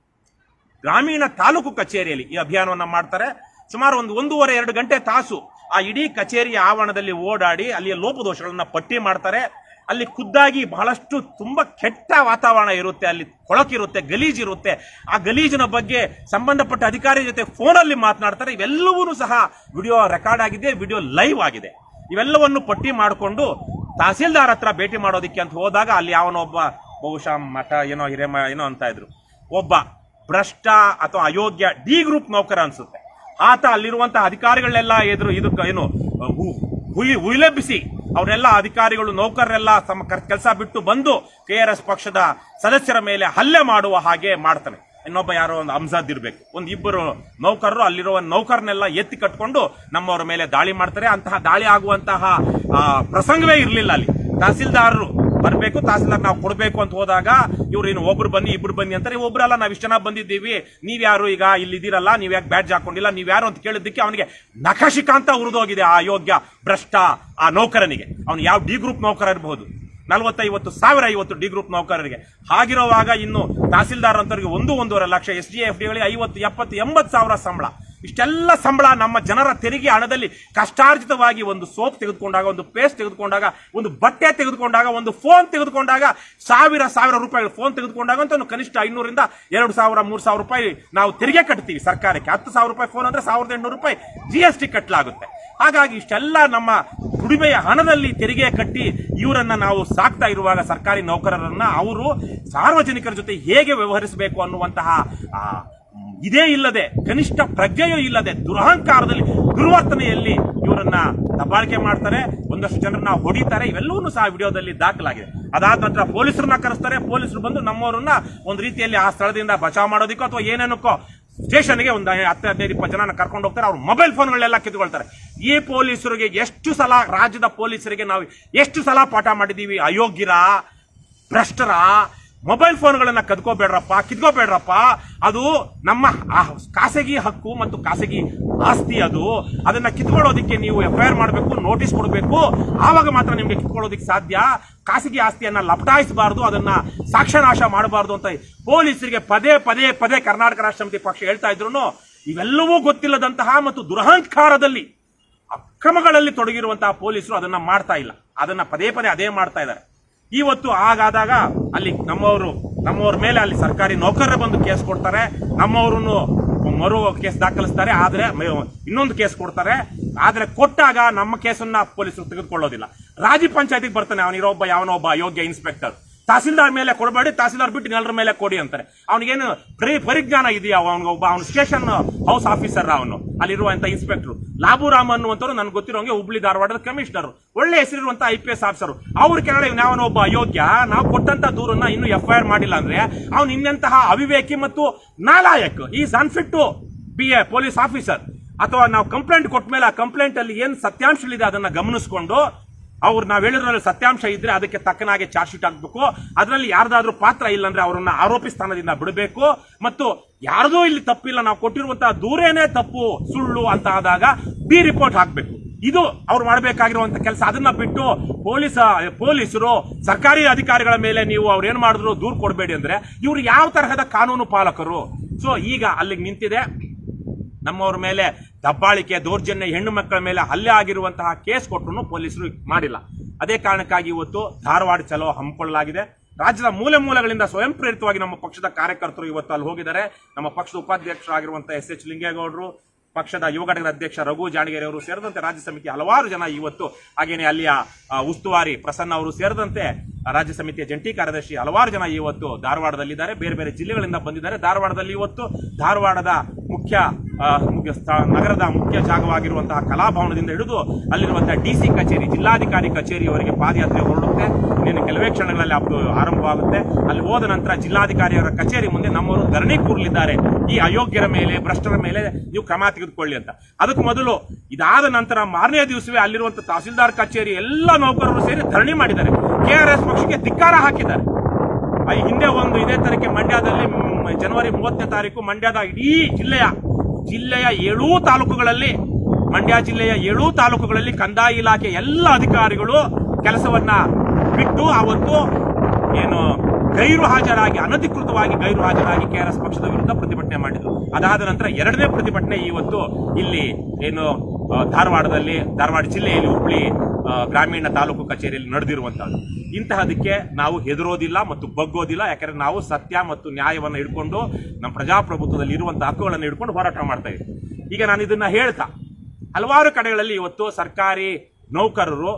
ಗ್ರಾಮೀಣ ತಾಲೂಕು ಕಚೇರಿಯಲ್ಲಿ ಈ ಅಭಿಯಾನವನ್ನ ಮಾಡ್ತಾರೆ ಸುಮಾರು ಒಂದು ಒಂದೂವರೆ ಎರಡು ಗಂಟೆ ತಾಸು ಆ ಇಡೀ ಕಚೇರಿಯ ಆವರಣದಲ್ಲಿ ಓಡಾಡಿ ಅಲ್ಲಿಯ ಲೋಪದೋಷಗಳನ್ನ ಪಟ್ಟಿ ಮಾಡ್ತಾರೆ ಅಲ್ಲಿ ಖುದ್ದಾಗಿ ಬಹಳಷ್ಟು ತುಂಬಾ ಕೆಟ್ಟ ವಾತಾವರಣ ಇರುತ್ತೆ ಅಲ್ಲಿ ಕೊಳಕಿರುತ್ತೆ ಗಲೀಜಿರುತ್ತೆ ಆ ಗಲೀಜಿನ ಬಗ್ಗೆ ಸಂಬಂಧಪಟ್ಟ ಅಧಿಕಾರಿ ಜೊತೆ ಫೋನಲ್ಲಿ ಮಾತನಾಡ್ತಾರೆ ಇವೆಲ್ಲವೂ ಸಹ ವಿಡಿಯೋ ರೆಕಾರ್ಡ್ ಆಗಿದೆ ವಿಡಿಯೋ ಲೈವ್ ಆಗಿದೆ ಇವೆಲ್ಲವನ್ನು ಪಟ್ಟಿ ಮಾಡಿಕೊಂಡು ತಹಸೀಲ್ದಾರ್ ಹತ್ರ ಭೇಟಿ ಮಾಡೋದಿಕ್ಕೆ ಅಂತ ಹೋದಾಗ ಅಲ್ಲಿ ಯಾವನೊಬ್ಬ ಬಹುಶಃ ಮಠ ಏನೋ ಹಿರೇಮ ಏನೋ ಅಂತ ಇದ್ರು ಒಬ್ಬ ಭ್ರಷ್ಟ ಅಥವಾ ಅಯೋಗ್ಯ ಡಿ ಗ್ರೂಪ್ ನೌಕರ ಅನ್ಸುತ್ತೆ ಆತ ಅಲ್ಲಿರುವಂತಹ ಅಧಿಕಾರಿಗಳನ್ನೆಲ್ಲ ಎದುರು ಇದಕ್ಕೆ ಏನು ಹು- ಹುಯಿ ಹುಯಿಲೆಬ್ಬಿಸಿ ಅವರೆಲ್ಲ ಅಧಿಕಾರಿಗಳು ನೌಕರರೆಲ್ಲ ತಮ್ಮ ಕೆಲಸ ಬಿಟ್ಟು ಬಂದು ಕೆ ಆರ್ ಎಸ್ ಪಕ್ಷದ ಸದಸ್ಯರ ಮೇಲೆ ಹಲ್ಲೆ ಮಾಡುವ ಹಾಗೆ ಮಾಡ್ತಾನೆ ಇನ್ನೊಬ್ಬ ಯಾರೋ ಒಂದು ಅಂಜಾದ್ ಇರ್ಬೇಕು ಒಂದು ಇಬ್ಬರು ನೌಕರರು ಅಲ್ಲಿರುವ ನೌಕರನ್ನೆಲ್ಲ ಎತ್ತಿ ಕಟ್ಕೊಂಡು ನಮ್ಮವರ ಮೇಲೆ ದಾಳಿ ಮಾಡ್ತಾರೆ ಅಂತಹ ದಾಳಿ ಆಗುವಂತಹ ಆ, ಪ್ರಸಂಗವೇ ಇರಲಿಲ್ಲ ಅಲ್ಲಿ ತಹಸೀಲ್ದಾರರು ಬರಬೇಕು ತಹಸೀಲ್ದಾರ್ ನಾವು ಕೊಡಬೇಕು ಅಂತ ಹೋದಾಗ ಇವ್ರು ಇನ್ನು ಒಬ್ರು ಬನ್ನಿ ಇಬ್ರು ಬನ್ನಿ ಅಂತಾರೆ ಒಬ್ರಲ್ಲ ನಾವು ಇಷ್ಟ ಜನ ಬಂದಿದ್ದೀವಿ ನೀವ್ಯಾರು ಈಗ ಇಲ್ಲಿದ್ದೀರಲ್ಲ ನೀವ್ ಯಾಕೆ ಬ್ಯಾಡ್ಜ್ ಹಾಕೊಂಡಿಲ್ಲ ನೀವ್ಯಾರು ಅಂತ ಕೇಳಿದ್ದಕ್ಕೆ ಅವನಿಗೆ ನಖಶಿಕಾಂತ ಉರಿದೋಗಿದೆ ಆ ಯೋಗ್ಯ ಭ್ರಷ್ಟ ಆ ನೌಕರನಿಗೆ ಅವನು ಯಾವ ಡಿ ಗ್ರೂಪ್ ನೌಕರ ಇರಬಹುದು ನಲವತ್ತೈವತ್ತು ಸಾವಿರ ಐವತ್ತು ಡಿ ಗ್ರೂಪ್ ನೌಕರರಿಗೆ ಹಾಗಿರುವಾಗ ಇನ್ನು ತಹಸೀಲ್ದಾರ್ ಅಂತವರಿಗೆ ಒಂದು ಒಂದೂವರೆ ಲಕ್ಷ ಎಸ್ ಡಿ ಎಫ್ ಡಿಗಳಿಗೆ ಐವತ್ತು ಎಪ್ಪತ್ತು ಎಂಬತ್ತು ಸಾವಿರ ಸಂಬಳ ಇಷ್ಟೆಲ್ಲ ಸಂಬಳ ನಮ್ಮ ಜನರ ತೆರಿಗೆ ಹಣದಲ್ಲಿ ಕಷ್ಟಾರ್ಜಿತವಾಗಿ ಒಂದು ಸೋಪ್ ತೆಗೆದುಕೊಂಡಾಗ ಒಂದು ಪೇಸ್ಟ್ ತೆಗೆದುಕೊಂಡಾಗ ಒಂದು ಬಟ್ಟೆ ತೆಗೆದುಕೊಂಡಾಗ ಒಂದು ಫೋನ್ ತೆಗೆದುಕೊಂಡಾಗ ಸಾವಿರ ಸಾವಿರ ರೂಪಾಯಿ ಫೋನ್ ತೆಗೆದುಕೊಂಡಾಗ ಅಂತ ಒಂದು ಕನಿಷ್ಠ ಐನೂರಿಂದ ಎರಡು ಸಾವಿರ ಮೂರು ಸಾವಿರ ರೂಪಾಯಿ ನಾವು ತೆರಿಗೆ ಕಟ್ತೀವಿ ಸರ್ಕಾರಕ್ಕೆ ಹತ್ತು ಸಾವಿರ ರೂಪಾಯಿ ಫೋನ್ ಅಂದ್ರೆ ಸಾವಿರದ ಎಂಟುನೂರು ರೂಪಾಯಿ ಜಿ ಎಸ್ ಟಿ ಕಟ್ಟಲಾಗುತ್ತೆ ಹಾಗಾಗಿ ಇಷ್ಟೆಲ್ಲ ನಮ್ಮ ದುಡಿಮೆಯ ಹಣದಲ್ಲಿ ತೆರಿಗೆ ಕಟ್ಟಿ ಇವರನ್ನ ನಾವು ಸಾಕ್ತಾ ಇರುವಾಗ ಸರ್ಕಾರಿ ನೌಕರರನ್ನ ಅವರು ಸಾರ್ವಜನಿಕರ ಜೊತೆ ಹೇಗೆ ವ್ಯವಹರಿಸಬೇಕು ಅನ್ನುವಂತಹ ಆ, ಇದೇ ಇಲ್ಲದೆ ಕನಿಷ್ಠ ಪ್ರಜ್ಞೆಯೂ ಇಲ್ಲದೆ ದುರಹಂಕಾರದಲ್ಲಿ ದುರ್ವರ್ತನೆಯಲ್ಲಿ ಇವರನ್ನ ದಬ್ಬಾಳಿಕೆ ಮಾಡ್ತಾರೆ ಒಂದಷ್ಟು ಜನರನ್ನ ಹೊಡಿತಾರೆ ಇವೆಲ್ಲವನ್ನೂ ಸಹ ವಿಡಿಯೋದಲ್ಲಿ ದಾಖಲಾಗಿದೆ ಅದಾದ ನಂತರ ಪೊಲೀಸರನ್ನ ಕರೆಸ್ತಾರೆ ಪೊಲೀಸರು ಬಂದು ನಮ್ಮವರನ್ನ ಒಂದು ರೀತಿಯಲ್ಲಿ ಆ ಸ್ಥಳದಿಂದ ಬಚಾವ್ ಮಾಡೋದಕ್ಕೋ ಅಥವಾ ಏನೇನಕ್ಕೋ ಸ್ಟೇಷನ್ಗೆ ಒಂದು ಹತ್ತು ಹದಿನೈದು ಇಪ್ಪತ್ತು ಜನ ಕರ್ಕೊಂಡು ಹೋಗ್ತಾರೆ ಅವ್ರ ಮೊಬೈಲ್ ಫೋನ್ಗಳೆಲ್ಲ ಕಿತ್ಕೊಳ್ತಾರೆ ಈ ಪೊಲೀಸರಿಗೆ ಎಷ್ಟು ಸಲ ರಾಜ್ಯದ ಪೊಲೀಸರಿಗೆ ನಾವು ಎಷ್ಟು ಸಲ ಪಾಠ ಮಾಡಿದೀವಿ ಅಯೋಗ್ಯರ ಭ್ರಷ್ಟರ ಮೊಬೈಲ್ ಫೋನ್ಗಳನ್ನ ಕದ್ಕೋಬೇಡ್ರಪ್ಪ ಕಿತ್ಕೋಬೇಡ್ರಪ್ಪ ಅದು ನಮ್ಮ ಆ ಖಾಸಗಿ ಹಕ್ಕು ಮತ್ತು ಖಾಸಗಿ ಆಸ್ತಿ ಅದು ಅದನ್ನ ಕಿತ್ಕೊಳ್ಳೋದಕ್ಕೆ ನೀವು ಎಫ್ ಐ ಆರ್ ಮಾಡಬೇಕು ನೋಟಿಸ್ ಕೊಡಬೇಕು ಆವಾಗ ಮಾತ್ರ ನಿಮ್ಗೆ ಕಿತ್ಕೊಳ್ಳೋದಕ್ಕೆ ಸಾಧ್ಯ ಖಾಸಗಿ ಆಸ್ತಿಯನ್ನ ಲಪಟಾಯಿಸಬಾರದು ಅದನ್ನ ಸಾಕ್ಷ್ಯನಾಶ ಮಾಡಬಾರದು ಅಂತ ಪೊಲೀಸರಿಗೆ ಪದೇ ಪದೇ ಪದೇ ಕರ್ನಾಟಕ ರಾಷ್ಟ್ರ ಸಮಿತಿ ಪಕ್ಷ ಹೇಳ್ತಾ ಇದ್ರು ಇವೆಲ್ಲವೂ ಗೊತ್ತಿಲ್ಲದಂತಹ ಮತ್ತು ದುರಹಂಕಾರದಲ್ಲಿ ಅಕ್ರಮಗಳಲ್ಲಿ ತೊಡಗಿರುವಂತಹ ಪೊಲೀಸರು ಅದನ್ನ ಮಾಡ್ತಾ ಇಲ್ಲ ಅದನ್ನ ಪದೇ ಪದೇ ಅದೇ ಮಾಡ್ತಾ ಇದ್ದಾರೆ ಇವತ್ತು ಹಾಗಾದಾಗ ಅಲ್ಲಿ ನಮ್ಮವರು ನಮ್ಮವ್ರ ಮೇಲೆ ಅಲ್ಲಿ ಸರ್ಕಾರಿ ನೌಕರರೇ ಬಂದು ಕೇಸ್ ಕೊಡ್ತಾರೆ ನಮ್ಮವರನ್ನು ಮರು ಕೇಸ್ ದಾಖಲಿಸ್ತಾರೆ ಆದ್ರೆ ಮ- ಇನ್ನೊಂದು ಕೇಸ್ ಕೊಡ್ತಾರೆ ಆದ್ರೆ ಕೊಟ್ಟಾಗ ನಮ್ಮ ಕೇಸನ್ನ ಪೊಲೀಸರು ತೆಗೆದುಕೊಳ್ಳೋದಿಲ್ಲ ರಾಜಿ ಪಂಚಾಯತಿಗೆ ಬರ್ತಾನೆ ಅವನಿರೋಬ್ಬ ಯಾವನೊಬ್ಬ ಅಯೋಗ್ಯ ಇನ್ಸ್ಪೆಕ್ಟರ್ ತಹಸೀಲ್ದಾರ್ ಮೇಲೆ ಕೊಡಬೇಡಿ ತಹಸೀಲ್ದಾರ್ ಬಿಟ್ಟು ಎಲ್ಲರ ಮೇಲೆ ಕೊಡಿ ಅಂತಾರೆ ಅವನಿಗೇನು ಪರಿ ಪರಿಜ್ಞಾನ ಇದೆಯಾ ಅವನಿಗೊಬ್ಬ ಅವನು ಸ್ಟೇಷನ್ ಹೌಸ್ ಆಫೀಸರ್ ಅವನು ಅಲ್ಲಿರುವಂತ ಇನ್ಸ್ಪೆಕ್ಟರ್ ಲಾಬುರಾಮ್ ಅನ್ನುವಂಥವ್ರು ನನ್ಗೆ ಗೊತ್ತಿರೋಂಗೆ ಹುಬ್ಳಿ ಧಾರವಾಡದ ಕಮಿಷನರ್ ಒಳ್ಳೆ ಹೆಸರಿರುವಂತ ಐ ಪಿ ಎಸ್ ಆಫೀಸರ್ ಅವ್ರ ಕೆಳಗಡೆ ನಾವನೊಬ್ಬ ಅಯೋಗ್ಯ ನಾವು ಕೊಟ್ಟಂತ ದೂರನ್ನ ಇನ್ನು ಎಫ್ ಐ ಆರ್ ಮಾಡಿಲ್ಲ ಅಂದ್ರೆ ಅವನು ಇನ್ನೆಂತಹ ಅವಿವೇಕಿ ಮತ್ತು ನಾಲಾಯಕ್ is unfit to be a police officer ಅಥವಾ ನಾವು ಕಂಪ್ಲೇಂಟ್ ಕೊಟ್ಟ ಮೇಲೆ ಆ ಕಂಪ್ಲೇಂಟ್ ಅಲ್ಲಿ ಏನ್ ಸತ್ಯಾಂಶಗಳಿದೆ ಅದನ್ನ ಗಮನಿಸಿಕೊಂಡು ಅವ್ರು ನಾವ್ ಹೇಳಿದ್ರಲ್ಲಿ ಸತ್ಯಾಂಶ ಇದ್ರೆ ಅದಕ್ಕೆ ತಕ್ಕನಾಗೆ ಚಾರ್ಜ್ ಶೀಟ್ ಹಾಕ್ಬೇಕು ಅದರಲ್ಲಿ ಯಾರ್ದಾದ್ರೂ ಪಾತ್ರ ಇಲ್ಲ ಅಂದ್ರೆ ಅವರನ್ನ ಆರೋಪಿ ಸ್ಥಾನದಿಂದ ಬಿಡಬೇಕು ಮತ್ತು ಯಾರ್ದೂ ಇಲ್ಲಿ ತಪ್ಪಿಲ್ಲ ನಾವು ಕೊಟ್ಟಿರುವಂತಹ ದೂರೇನೇ ತಪ್ಪು ಸುಳ್ಳು ಅಂತ ಆದಾಗ ಬಿ ರಿಪೋರ್ಟ್ ಹಾಕ್ಬೇಕು ಇದು ಅವ್ರು ಮಾಡಬೇಕಾಗಿರುವಂತ ಕೆಲಸ ಅದನ್ನ ಬಿಟ್ಟು ಪೊಲೀಸ ಪೊಲೀಸರು ಸರ್ಕಾರಿ ಅಧಿಕಾರಿಗಳ ಮೇಲೆ ನೀವು ಅವ್ರು ಏನ್ ಮಾಡಿದ್ರು ದೂರ್ ಕೊಡಬೇಡಿ ಅಂದ್ರೆ ಇವ್ರು ಯಾವ ತರಹದ ಕಾನೂನು ಪಾಲಕರು ಸೊ ಈಗ ಅಲ್ಲಿಗೆ ನಿಂತಿದೆ ನಮ್ಮವ್ರ ಮೇಲೆ ದಬ್ಬಾಳಿಕೆ ದೌರ್ಜನ್ಯ ಹೆಣ್ಣು ಮಕ್ಕಳ ಮೇಲೆ ಹಲ್ಲೆ ಆಗಿರುವಂತಹ ಕೇಸ್ ಕೊಟ್ಟರು ಪೊಲೀಸರು ಮಾಡಿಲ್ಲ ಅದೇ ಕಾರಣಕ್ಕಾಗಿ ಇವತ್ತು ಧಾರವಾಡ ಚಲೋ ಹಮ್ಮಿಕೊಳ್ಳಲಾಗಿದೆ ರಾಜ್ಯದ ಮೂಲೆ ಮೂಲೆಗಳಿಂದ ಸ್ವಯಂ ಪ್ರೇರಿತವಾಗಿ ನಮ್ಮ ಪಕ್ಷದ ಕಾರ್ಯಕರ್ತರು ಇವತ್ತು ಅಲ್ಲಿ ಹೋಗಿದ್ದಾರೆ ನಮ್ಮ ಪಕ್ಷದ ಉಪಾಧ್ಯಕ್ಷರಾಗಿರುವಂತಹ ಎಸ್ ಎಚ್ ಲಿಂಗೇಗೌಡರು ಪಕ್ಷದ ಯುವ ಘಟಕದ ಅಧ್ಯಕ್ಷ ರಘು ಜಾಣಗೆರೆ ಅವರು ಸೇರಿದಂತೆ ರಾಜ್ಯ ಸಮಿತಿ ಹಲವಾರು ಜನ ಇವತ್ತು ಹಾಗೇನೆ ಅಲ್ಲಿಯ ಆ, ಉಸ್ತುವಾರಿ ಪ್ರಸನ್ನ ಅವರು ಸೇರಿದಂತೆ ಆ, ರಾಜ್ಯ ಸಮಿತಿಯ ಜಂಟಿ ಕಾರ್ಯದರ್ಶಿ ಹಲವಾರು ಜನ ಇವತ್ತು ಧಾರವಾಡದಲ್ಲಿದ್ದಾರೆ ಬೇರೆ ಬೇರೆ ಜಿಲ್ಲೆಗಳಿಂದ ಬಂದಿದ್ದಾರೆ ಧಾರವಾಡದಲ್ಲಿ ಇವತ್ತು ಧಾರವಾಡದ ಮುಖ್ಯ ಆ, ಮುಖ್ಯ ಸ್ಥಾ- ನಗರದ ಮುಖ್ಯ ಜಾಗವಾಗಿರುವಂತಹ ಕಲಾಭವನದಿಂದ ಹಿಡಿದು ಅಲ್ಲಿರುವಂತಹ ಡಿಸಿ ಕಚೇರಿ ಜಿಲ್ಲಾಧಿಕಾರಿ ಕಚೇರಿಯವರೆಗೆ ಪಾದಯಾತ್ರೆ ಹೊರಡುತ್ತೆ ಇನ್ನೇನು ಕೆಲವೇ ಕ್ಷಣಗಳಲ್ಲಿ ಅದು ಆರಂಭವಾಗುತ್ತೆ ಅಲ್ಲಿ ಹೋದ ನಂತರ ಜಿಲ್ಲಾಧಿಕಾರಿಯವರ ಕಚೇರಿ ಮುಂದೆ ನಮ್ಮವರು ಧರಣಿ ಕೂರಲಿದ್ದಾರೆ ಈ ಅಯೋಗ್ಯರ ಮೇಲೆ ಭ್ರಷ್ಟರ ಮೇಲೆ ನೀವು ಕ್ರಮ ತೆಗೆದುಕೊಳ್ಳಿ ಅಂತ ಅದಕ್ಕೆ ಮೊದಲು ಇದಾದ ನಂತರ ಮಾರನೇ ದಿವಸವೇ ಅಲ್ಲಿರುವಂತಹ ತಹಸೀಲ್ದಾರ್ ಕಚೇರಿ ಎಲ್ಲ ನೌಕರರು ಸೇರಿ ಧರಣಿ ಮಾಡಿದ್ದಾರೆ ಕೆಆರ್ಎಸ್ ಪಕ್ಷಕ್ಕೆ ಧಿಕ್ಕಾರ ಹಾಕಿದ್ದಾರೆ ಆ ಹಿಂದೆ ಒಂದು ಇದೇ ತರಕ್ಕೆ ಮಂಡ್ಯದಲ್ಲಿ ಮ್, ಜನವರಿ ಮೂವತ್ತನೇ ತಾರೀಕು ಮಂಡ್ಯದ ಇಡೀ ಜಿಲ್ಲೆಯ ಜಿಲ್ಲೆಯ ಏಳೂ ತಾಲೂಕುಗಳಲ್ಲಿ ಮಂಡ್ಯ ಜಿಲ್ಲೆಯ ಏಳೂ ತಾಲೂಕುಗಳಲ್ಲಿ ಕಂದಾಯ ಇಲಾಖೆ ಎಲ್ಲ ಅಧಿಕಾರಿಗಳು ಕೆಲಸವನ್ನ ಬಿಟ್ಟು ಅವತ್ತು ಏನು ಗೈರು ಹಾಜರಾಗಿ ಅನಧಿಕೃತವಾಗಿ ಗೈರು ಹಾಜರಾಗಿ ಕೆಆರ್ಎಸ್ ಪಕ್ಷದ ವಿರುದ್ಧ ಪ್ರತಿಭಟನೆ ಮಾಡಿದ್ರು ಅದಾದ ನಂತರ ಎರಡನೇ ಪ್ರತಿಭಟನೆ ಇವತ್ತು ಇಲ್ಲಿ ಏನು ಆ, ಧಾರವಾಡದಲ್ಲಿ ಧಾರವಾಡ ಜಿಲ್ಲೆಯಲ್ಲಿ ಹುಬ್ಳಿ ಆ, ಗ್ರಾಮೀಣ ತಾಲೂಕು ಕಚೇರಿಯಲ್ಲಿ ನಡೆದಿರುವಂತಹದ್ದು ಇಂತಹದಕ್ಕೆ ನಾವು ಹೆದರೋದಿಲ್ಲ ಮತ್ತು ಬಗ್ಗೋದಿಲ್ಲ ಯಾಕಂದ್ರೆ ನಾವು ಸತ್ಯ ಮತ್ತು ನ್ಯಾಯವನ್ನು ಹಿಡ್ಕೊಂಡು ನಮ್ಮ ಪ್ರಜಾಪ್ರಭುತ್ವದಲ್ಲಿ ಇರುವಂತಹ ಹಕ್ಕುಗಳನ್ನು ಹಿಡ್ಕೊಂಡು ಹೋರಾಟ ಮಾಡ್ತಾ ಇದ್ದೀವಿ ಈಗ ನಾನು ಇದನ್ನ ಹೇಳ್ತಾ ಹಲವಾರು ಕಡೆಗಳಲ್ಲಿ ಇವತ್ತು ಸರ್ಕಾರಿ ನೌಕರರು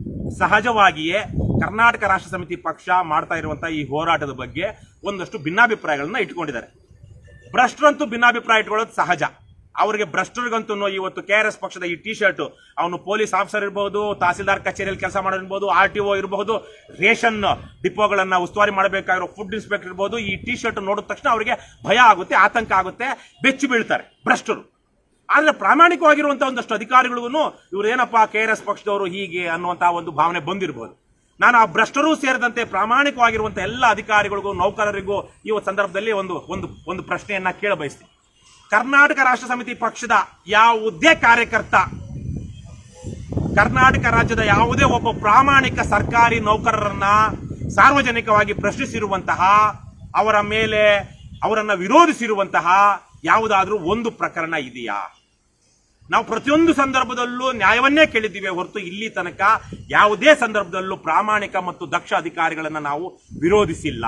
ಸಹಜವಾಗಿಯೇ ಕರ್ನಾಟಕ ರಾಷ್ಟ್ರ ಸಮಿತಿ ಪಕ್ಷ ಮಾಡ್ತಾ ಇರುವಂತಹ ಈ ಹೋರಾಟದ ಬಗ್ಗೆ ಒಂದಷ್ಟು ಭಿನ್ನಾಭಿಪ್ರಾಯಗಳನ್ನ ಇಟ್ಕೊಂಡಿದ್ದಾರೆ ಭ್ರಷ್ಟರಂತೂ ಭಿನ್ನಾಭಿಪ್ರಾಯ ಇಟ್ಕೊಳ್ಳೋದು ಸಹಜ ಅವರಿಗೆ ಭ್ರಷ್ಟರಿಗಂತೂ ಇವತ್ತು ಕೆ ಆರ್ ಎಸ್ ಪಕ್ಷದ ಈ ಟಿ ಶರ್ಟ್ ಅವನು ಪೊಲೀಸ್ ಆಫೀಸರ್ ಇರಬಹುದು ತಹಸೀಲ್ದಾರ್ ಕಚೇರಿಯಲ್ಲಿ ಕೆಲಸ ಮಾಡಿರ್ಬೋದು ಆರ್ ಟಿ ಒ ಇರಬಹುದು ರೇಷನ್ ಡಿಪೋಗಳನ್ನ ಉಸ್ತುವಾರಿ ಮಾಡಬೇಕಾಗಿರೋ ಫುಡ್ ಇನ್ಸ್ಪೆಕ್ಟರ್ ಇರಬಹುದು ಈ ಟಿ ಶರ್ಟ್ ನೋಡಿದ ತಕ್ಷಣ ಅವರಿಗೆ ಭಯ ಆಗುತ್ತೆ ಆತಂಕ ಆಗುತ್ತೆ ಬೆಚ್ಚಿ ಬೀಳ್ತಾರೆ ಭ್ರಷ್ಟರು ಆದ್ರೆ ಪ್ರಾಮಾಣಿಕವಾಗಿರುವಂತಹ ಒಂದಷ್ಟು ಅಧಿಕಾರಿಗಳಿಗೂ ಇವ್ರು ಏನಪ್ಪಾ ಕೆ ಆರ್ ಎಸ್ ಪಕ್ಷದವರು ಹೀಗೆ ಅನ್ನುವಂತಹ ಒಂದು ಭಾವನೆ ಬಂದಿರಬಹುದು ನಾನು ಆ ಭ್ರಷ್ಟರೂ ಸೇರಿದಂತೆ ಪ್ರಾಮಾಣಿಕವಾಗಿರುವಂತಹ ಎಲ್ಲ ಅಧಿಕಾರಿಗಳಿಗೂ ನೌಕರರಿಗೂ ಈ ಒಂದು ಸಂದರ್ಭದಲ್ಲಿ ಒಂದು ಒಂದು ಒಂದು ಪ್ರಶ್ನೆಯನ್ನ ಕೇಳ ಬಯಸ್ತೀನಿ ಕರ್ನಾಟಕ ರಾಷ್ಟ್ರ ಸಮಿತಿ ಪಕ್ಷದ ಯಾವುದೇ ಕಾರ್ಯಕರ್ತ ಕರ್ನಾಟಕ ರಾಜ್ಯದ ಯಾವುದೇ ಒಬ್ಬ ಪ್ರಾಮಾಣಿಕ ಸರ್ಕಾರಿ ನೌಕರರನ್ನ ಸಾರ್ವಜನಿಕವಾಗಿ ಪ್ರಶ್ನಿಸಿರುವಂತಹ ಅವರ ಮೇಲೆ ಅವರನ್ನ ವಿರೋಧಿಸಿರುವಂತಹ ಯಾವುದಾದ್ರೂ ಒಂದು ಪ್ರಕರಣ ಇದೆಯಾ ನಾವು ಪ್ರತಿಯೊಂದು ಸಂದರ್ಭದಲ್ಲೂ ನ್ಯಾಯವನ್ನೇ ಕೇಳಿದ್ದೀವಿ ಹೊರತು ಇಲ್ಲಿ ತನಕ ಯಾವುದೇ ಸಂದರ್ಭದಲ್ಲೂ ಪ್ರಾಮಾಣಿಕ ಮತ್ತು ದಕ್ಷ ಅಧಿಕಾರಿಗಳನ್ನ ನಾವು ವಿರೋಧಿಸಿಲ್ಲ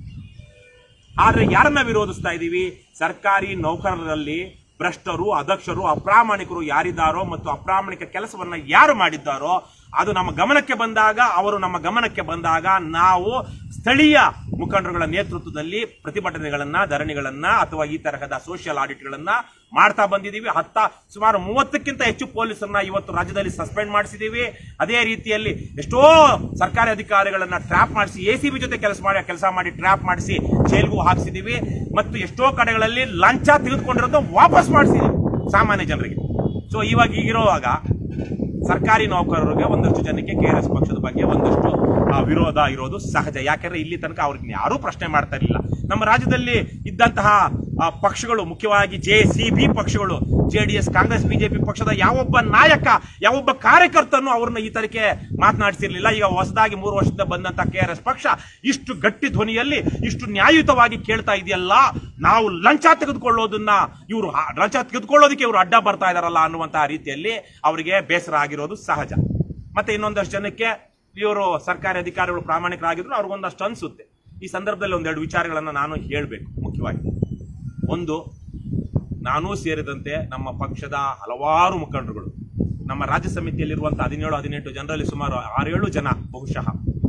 ಆದ್ರೆ ಯಾರನ್ನ ವಿರೋಧಿಸ್ತಾ ಇದ್ದೀವಿ ಸರ್ಕಾರಿ ನೌಕರರಲ್ಲಿ ಭ್ರಷ್ಟರು ಅದಕ್ಷರು ಅಪ್ರಾಮಾಣಿಕರು ಯಾರಿದ್ದಾರೋ ಮತ್ತು ಅಪ್ರಾಮಾಣಿಕ ಕೆಲಸವನ್ನ ಯಾರು ಮಾಡಿದ್ದಾರೋ ಅದು ನಮ್ಮ ಗಮನಕ್ಕೆ ಬಂದಾಗ ಅವರು ನಮ್ಮ ಗಮನಕ್ಕೆ ಬಂದಾಗ ನಾವು ಸ್ಥಳೀಯ ಮುಖಂಡರುಗಳ ನೇತೃತ್ವದಲ್ಲಿ ಪ್ರತಿಭಟನೆಗಳನ್ನ ಧರಣಿಗಳನ್ನ ಅಥವಾ ಈ ತರಹದ ಸೋಷಿಯಲ್ ಆಡಿಟ್ಗಳನ್ನ ಮಾಡ್ತಾ ಬಂದಿದ್ದೀವಿ ಹತ್ತ ಸುಮಾರು ಮೂವತ್ತಕ್ಕಿಂತ ಹೆಚ್ಚು ಪೊಲೀಸರನ್ನ ಇವತ್ತು ರಾಜ್ಯದಲ್ಲಿ ಸಸ್ಪೆಂಡ್ ಮಾಡಿಸಿದ್ದೀವಿ ಅದೇ ರೀತಿಯಲ್ಲಿ ಎಷ್ಟೋ ಸರ್ಕಾರಿ ಅಧಿಕಾರಿಗಳನ್ನ ಟ್ರ್ಯಾಪ್ ಮಾಡಿಸಿ ಎ ಸಿ ಬಿ ಜೊತೆ ಕೆಲಸ ಮಾಡಿ ಕೆಲಸ ಮಾಡಿ ಟ್ರ್ಯಾಪ್ ಮಾಡಿಸಿ ಜೈಲ್ಗೂ ಹಾಕಿಸಿದ್ದೀವಿ ಮತ್ತು ಎಷ್ಟೋ ಕಡೆಗಳಲ್ಲಿ ಲಂಚ ತೆಗೆದುಕೊಂಡಿರೋದು ವಾಪಸ್ ಮಾಡಿಸಿದ್ದೀವಿ ಸಾಮಾನ್ಯ ಜನರಿಗೆ ಸೊ ಇವಾಗ ಈಗಿರುವಾಗ ಸರ್ಕಾರಿ ನೌಕರರಿಗೆ ಒಂದಷ್ಟು ಜನಕ್ಕೆ ಕೆ ಎಸ್ ಪಕ್ಷದ ಬಗ್ಗೆ ಒಂದಷ್ಟು ಆ, ವಿರೋಧ ಇರೋದು ಸಹಜ ಯಾಕಂದ್ರೆ ಇಲ್ಲಿ ತನಕ ಅವ್ರಿಗೆ ಯಾರೂ ಪ್ರಶ್ನೆ ಮಾಡ್ತಾ ಇರಲಿಲ್ಲ ನಮ್ಮ ರಾಜ್ಯದಲ್ಲಿ ಇದ್ದಂತಹ ಆ, ಪಕ್ಷಗಳು ಮುಖ್ಯವಾಗಿ ಜೆ ಸಿ ಬಿ ಪಕ್ಷಗಳು J D S Congress BJP ಪಕ್ಷದ ಯಾವೊಬ್ಬ ನಾಯಕ ಯಾವೊಬ್ಬ ಕಾರ್ಯಕರ್ತನು ಅವ್ರನ್ನ ಈ ತರಕ್ಕೆ ಮಾತನಾಡಿಸಿರ್ಲಿಲ್ಲ ಈಗ ಹೊಸದಾಗಿ ಮೂರು ವರ್ಷದಿಂದ ಬಂದಂತ ಕೆ ಆರ್ ಎಸ್ ಪಕ್ಷ ಇಷ್ಟು ಗಟ್ಟಿ ಧ್ವನಿಯಲ್ಲಿ ಇಷ್ಟು ನ್ಯಾಯಯುತವಾಗಿ ಕೇಳ್ತಾ ಇದೆಯಲ್ಲ ನಾವು ಲಂಚ ತೆಗೆದುಕೊಳ್ಳೋದನ್ನ ಇವರು ಲಂಚ ತೆಗೆದುಕೊಳ್ಳೋದಕ್ಕೆ ಇವರು ಅಡ್ಡ ಬರ್ತಾ ಇದಾರಲ್ಲ ಅನ್ನುವಂತಹ ರೀತಿಯಲ್ಲಿ ಅವರಿಗೆ ಬೇಸರ ಆಗಿರೋದು ಸಹಜ ಮತ್ತೆ ಇನ್ನೊಂದಷ್ಟು ಜನಕ್ಕೆ ಇವರು ಸರ್ಕಾರಿ ಅಧಿಕಾರಿಗಳು ಪ್ರಾಮಾಣಿಕರಾಗಿದ್ರು ಅವ್ರಿಗೊಂದಷ್ಟು ಅನ್ಸುತ್ತೆ ಈ ಸಂದರ್ಭದಲ್ಲಿ ಒಂದೆರಡು ವಿಚಾರಗಳನ್ನ ನಾನು ಹೇಳಬೇಕು ಮುಖ್ಯವಾಗಿ ಒಂದು ನಾನೂ ಸೇರಿದಂತೆ ನಮ್ಮ ಪಕ್ಷದ ಹಲವಾರು ಮುಖಂಡರುಗಳು ನಮ್ಮ ರಾಜ್ಯ ಸಮಿತಿಯಲ್ಲಿರುವಂತಹ ಹದಿನೇಳು ಹದಿನೆಂಟು ಜನರಲ್ಲಿ ಸುಮಾರು ಆರೇಳು ಜನ ಬಹುಶಃ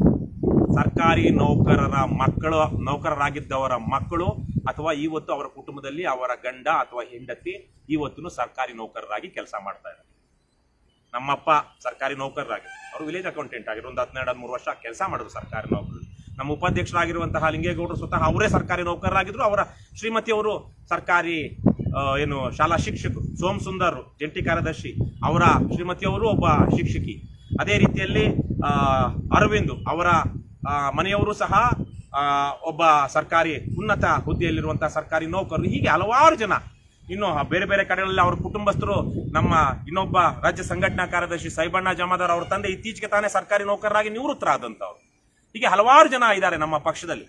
ಸರ್ಕಾರಿ ನೌಕರರ ಮಕ್ಕಳು ನೌಕರರಾಗಿದ್ದವರ ಮಕ್ಕಳು ಅಥವಾ ಇವತ್ತು ಅವರ ಕುಟುಂಬದಲ್ಲಿ ಅವರ ಗಂಡ ಅಥವಾ ಹೆಂಡತಿ ಇವತ್ತು ಸರ್ಕಾರಿ ನೌಕರರಾಗಿ ಕೆಲಸ ಮಾಡ್ತಾ ಇದ್ದಾರೆ ನಮ್ಮಪ್ಪ ಸರ್ಕಾರಿ ನೌಕರರಾಗಿ ಅವರು ವಿಲೇಜ್ ಅಕೌಂಟೆಂಟ್ ಆಗಿರೋ ಒಂದು ಹನ್ನೆರಡು ಹದಿಮೂರು ವರ್ಷ ಕೆಲಸ ಮಾಡಿದ್ರು ಸರ್ಕಾರಿ ನೌಕರರು ನಮ್ಮ ಉಪಾಧ್ಯಕ್ಷರಾಗಿರುವಂತಹ ಲಿಂಗೇಗೌಡರು ಸ್ವತಃ ಅವರೇ ಸರ್ಕಾರಿ ನೌಕರರಾಗಿದ್ರು ಅವರ ಶ್ರೀಮತಿಯವರು ಸರ್ಕಾರಿ ಆ, ಏನು ಶಾಲಾ ಶಿಕ್ಷಕರು ಸೋಮ್ ಸುಂದರ್ ಜಂಟಿ ಕಾರ್ಯದರ್ಶಿ ಅವರ ಶ್ರೀಮತಿಯವರು ಒಬ್ಬ ಶಿಕ್ಷಕಿ ಅದೇ ರೀತಿಯಲ್ಲಿ ಆ, ಅರವಿಂದ್ ಅವರ ಆ, ಮನೆಯವರು ಸಹ ಆ, ಒಬ್ಬ ಸರ್ಕಾರಿ ಉನ್ನತ ಹುದ್ದೆಯಲ್ಲಿರುವಂತಹ ಸರ್ಕಾರಿ ನೌಕರರು ಹೀಗೆ ಹಲವಾರು ಜನ ಇನ್ನು ಬೇರೆ ಬೇರೆ ಕಡೆಗಳಲ್ಲಿ ಅವ್ರ ಕುಟುಂಬಸ್ಥರು ನಮ್ಮ ಇನ್ನೊಬ್ಬ ರಾಜ್ಯ ಸಂಘಟನಾ ಕಾರ್ಯದರ್ಶಿ ಸೈಬಣ್ಣ ಜಮಾದಾರ್ ಅವ್ರ ತಂದೆ ಇತ್ತೀಚೆಗೆ ತಾನೇ ಸರ್ಕಾರಿ ನೌಕರರಾಗಿ ನಿವೃತ್ತರಾದಂಥವ್ರು ಹೀಗೆ ಹಲವಾರು ಜನ ಇದ್ದಾರೆ ನಮ್ಮ ಪಕ್ಷದಲ್ಲಿ